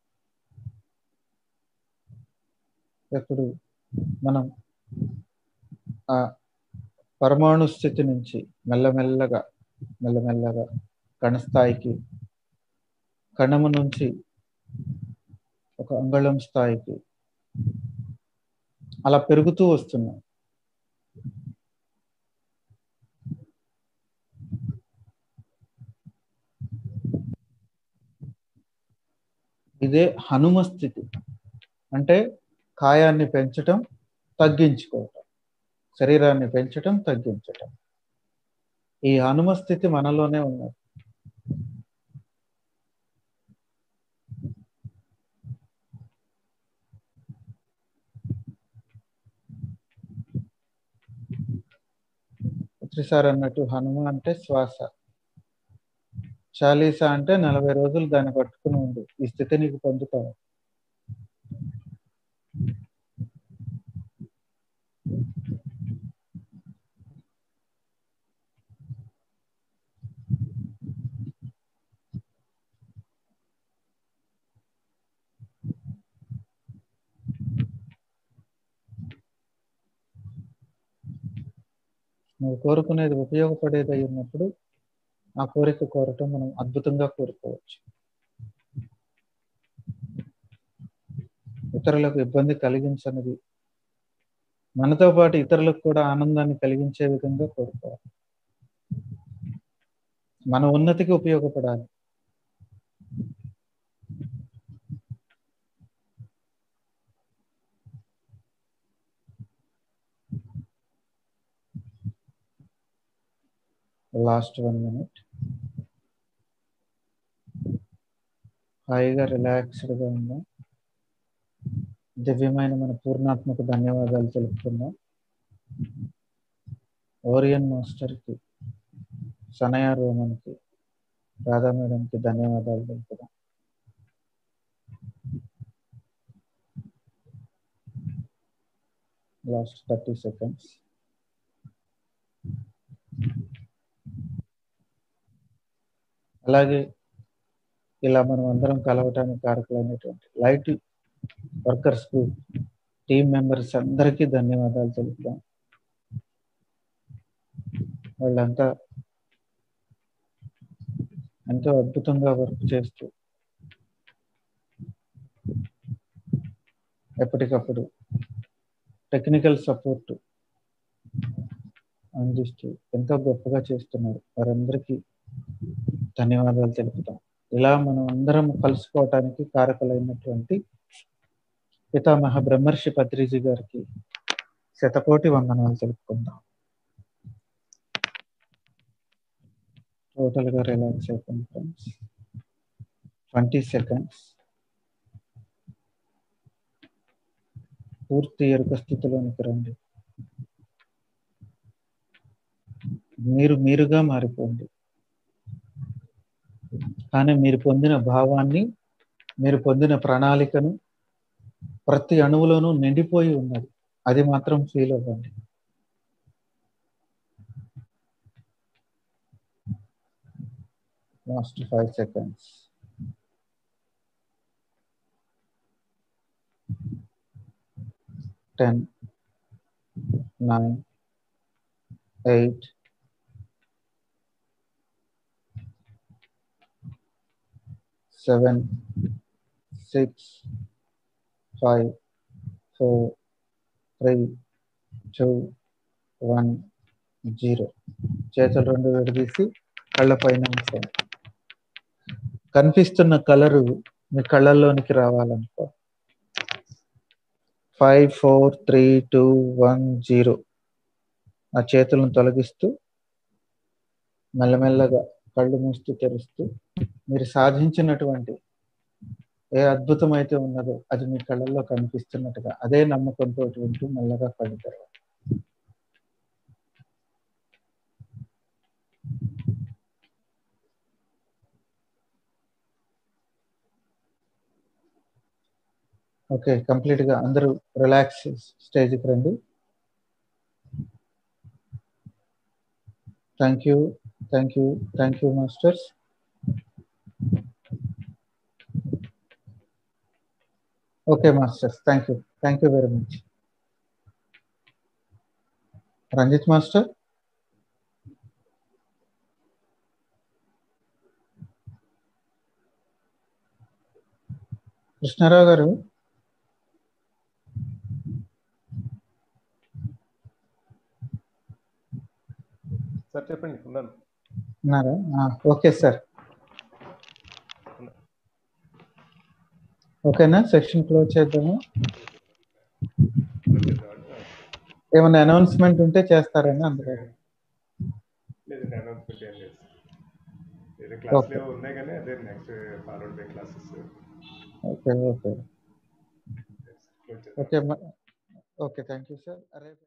ఇప్పుడు మనం ఆ పరమాణు స్థితి నుంచి మెల్లమెల్లగా మెల్లమెల్లగా కణస్థాయికి కణము నుంచి ఒక అంగళం స్థాయికి అలా పెరుగుతూ వస్తున్నాం ఇదే హనుమ స్థితి అంటే కాయాన్ని పెంచటం తగ్గించుకోవటం శరీరాన్ని పెంచటం తగ్గించటం ఈ హనుమ స్థితి మనలోనే ఉన్నది మంత్రి సార్ అన్నట్టు హనుమ అంటే శ్వాస చాలీసా అంటే నలభై రోజులు దాన్ని పట్టుకుని ఉండు ఈ స్థితి నీకు పొందుతావు నువ్వు కోరుకునేది ఉపయోగపడేది అయి ఉన్నప్పుడు ఆ కోరిక కోరటం మనం అద్భుతంగా కోరుకోవచ్చు ఇతరులకు ఇబ్బంది కలిగించనిది మనతో పాటు ఇతరులకు కూడా ఆనందాన్ని కలిగించే విధంగా కోరుకోవాలి మన ఉన్నతికి ఉపయోగపడాలి లాస్ట్ వన్ మినిట్ హాయిగా రిలాక్స్డ్గా ఉందాం దివ్యమైన మన పూర్ణాత్మకు ధన్యవాదాలు తెలుపుకుందాం ఓరియన్ మాస్టర్కి సనయ రోమన్కి రాధా మేడంకి ధన్యవాదాలు తెలుపుదాం లాస్ట్ థర్టీ సెకండ్స్ అలాగే ఇలా మనం అందరం కలవటానికి కారకులైనటువంటి లైట్ వర్కర్స్ కు టీం మెంబర్స్ అందరికీ ధన్యవాదాలు తెలుపుదాం వాళ్ళంతా ఎంతో అద్భుతంగా వర్క్ చేస్తూ ఎప్పటికప్పుడు టెక్నికల్ సపోర్ట్ అందిస్తూ ఎంతో గొప్పగా చేస్తున్నారు వారందరికీ ధన్యవాదాలు తెలుపుతాం ఇలా మనం అందరం కలుసుకోవటానికి కారకులైనటువంటి పితామహ బ్రహ్మర్షి పత్రిజీ గారికి శతకోటి వందనాలు తెలుపుకుందాం టోటల్ గా రిలాక్స్ అయిపోయింది ఫ్రెండ్స్ ట్వంటీ సెకండ్స్ పూర్తి ఎరుక స్థితిలోనికి రండి మీరు మీరుగా మారిపోండి కానీ మీరు పొందిన భావాన్ని మీరు పొందిన ప్రణాళికను ప్రతి అణువులోనూ నిండిపోయి ఉన్నది అది మాత్రం ఫీల్ అవ్వండి last five seconds ten nine eight seven six five four three two one zero చేతులు రెండు విడదీసి కళ్ళ పైన ఉంచండి కనిపిస్తున్న కలరు మీ కళ్ళల్లోనికి రావాలనుకో five four three two one zero ఆ చేతులను తొలగిస్తూ మెల్లమెల్లగా కళ్ళు మూస్తూ తెరుస్తూ మీరు సాధించినటువంటి ఏ అద్భుతం అయితే ఉన్నదో అది మీ కళ్ళల్లో కనిపిస్తున్నట్టుగా అదే నమ్మకంతో వింటూ మెల్లగా కళ్ళు తెరవాలి ఓకే కంప్లీట్ గా అందరూ రిలాక్స్ స్టేజ్కి రండి thank you thank you thank you masters okay masters thank you thank you very much Ranjit master Krishnarao గారు సార్ చెప్పండి ఉన్నాను ఉన్నారా ఓకే సార్ ఓకేనా సెక్షన్ క్లోజ్ చేద్దాము ఏమైనా అనౌన్స్మెంట్ ఉంటే చేస్తారని అందులో లేదు అనౌన్స్మెంట్ ఏం లేదు వేరే క్లాసులు ఏవో ఉన్నాయి కానీ అదే next forward day classes okay okay close okay okay thank you sir అరే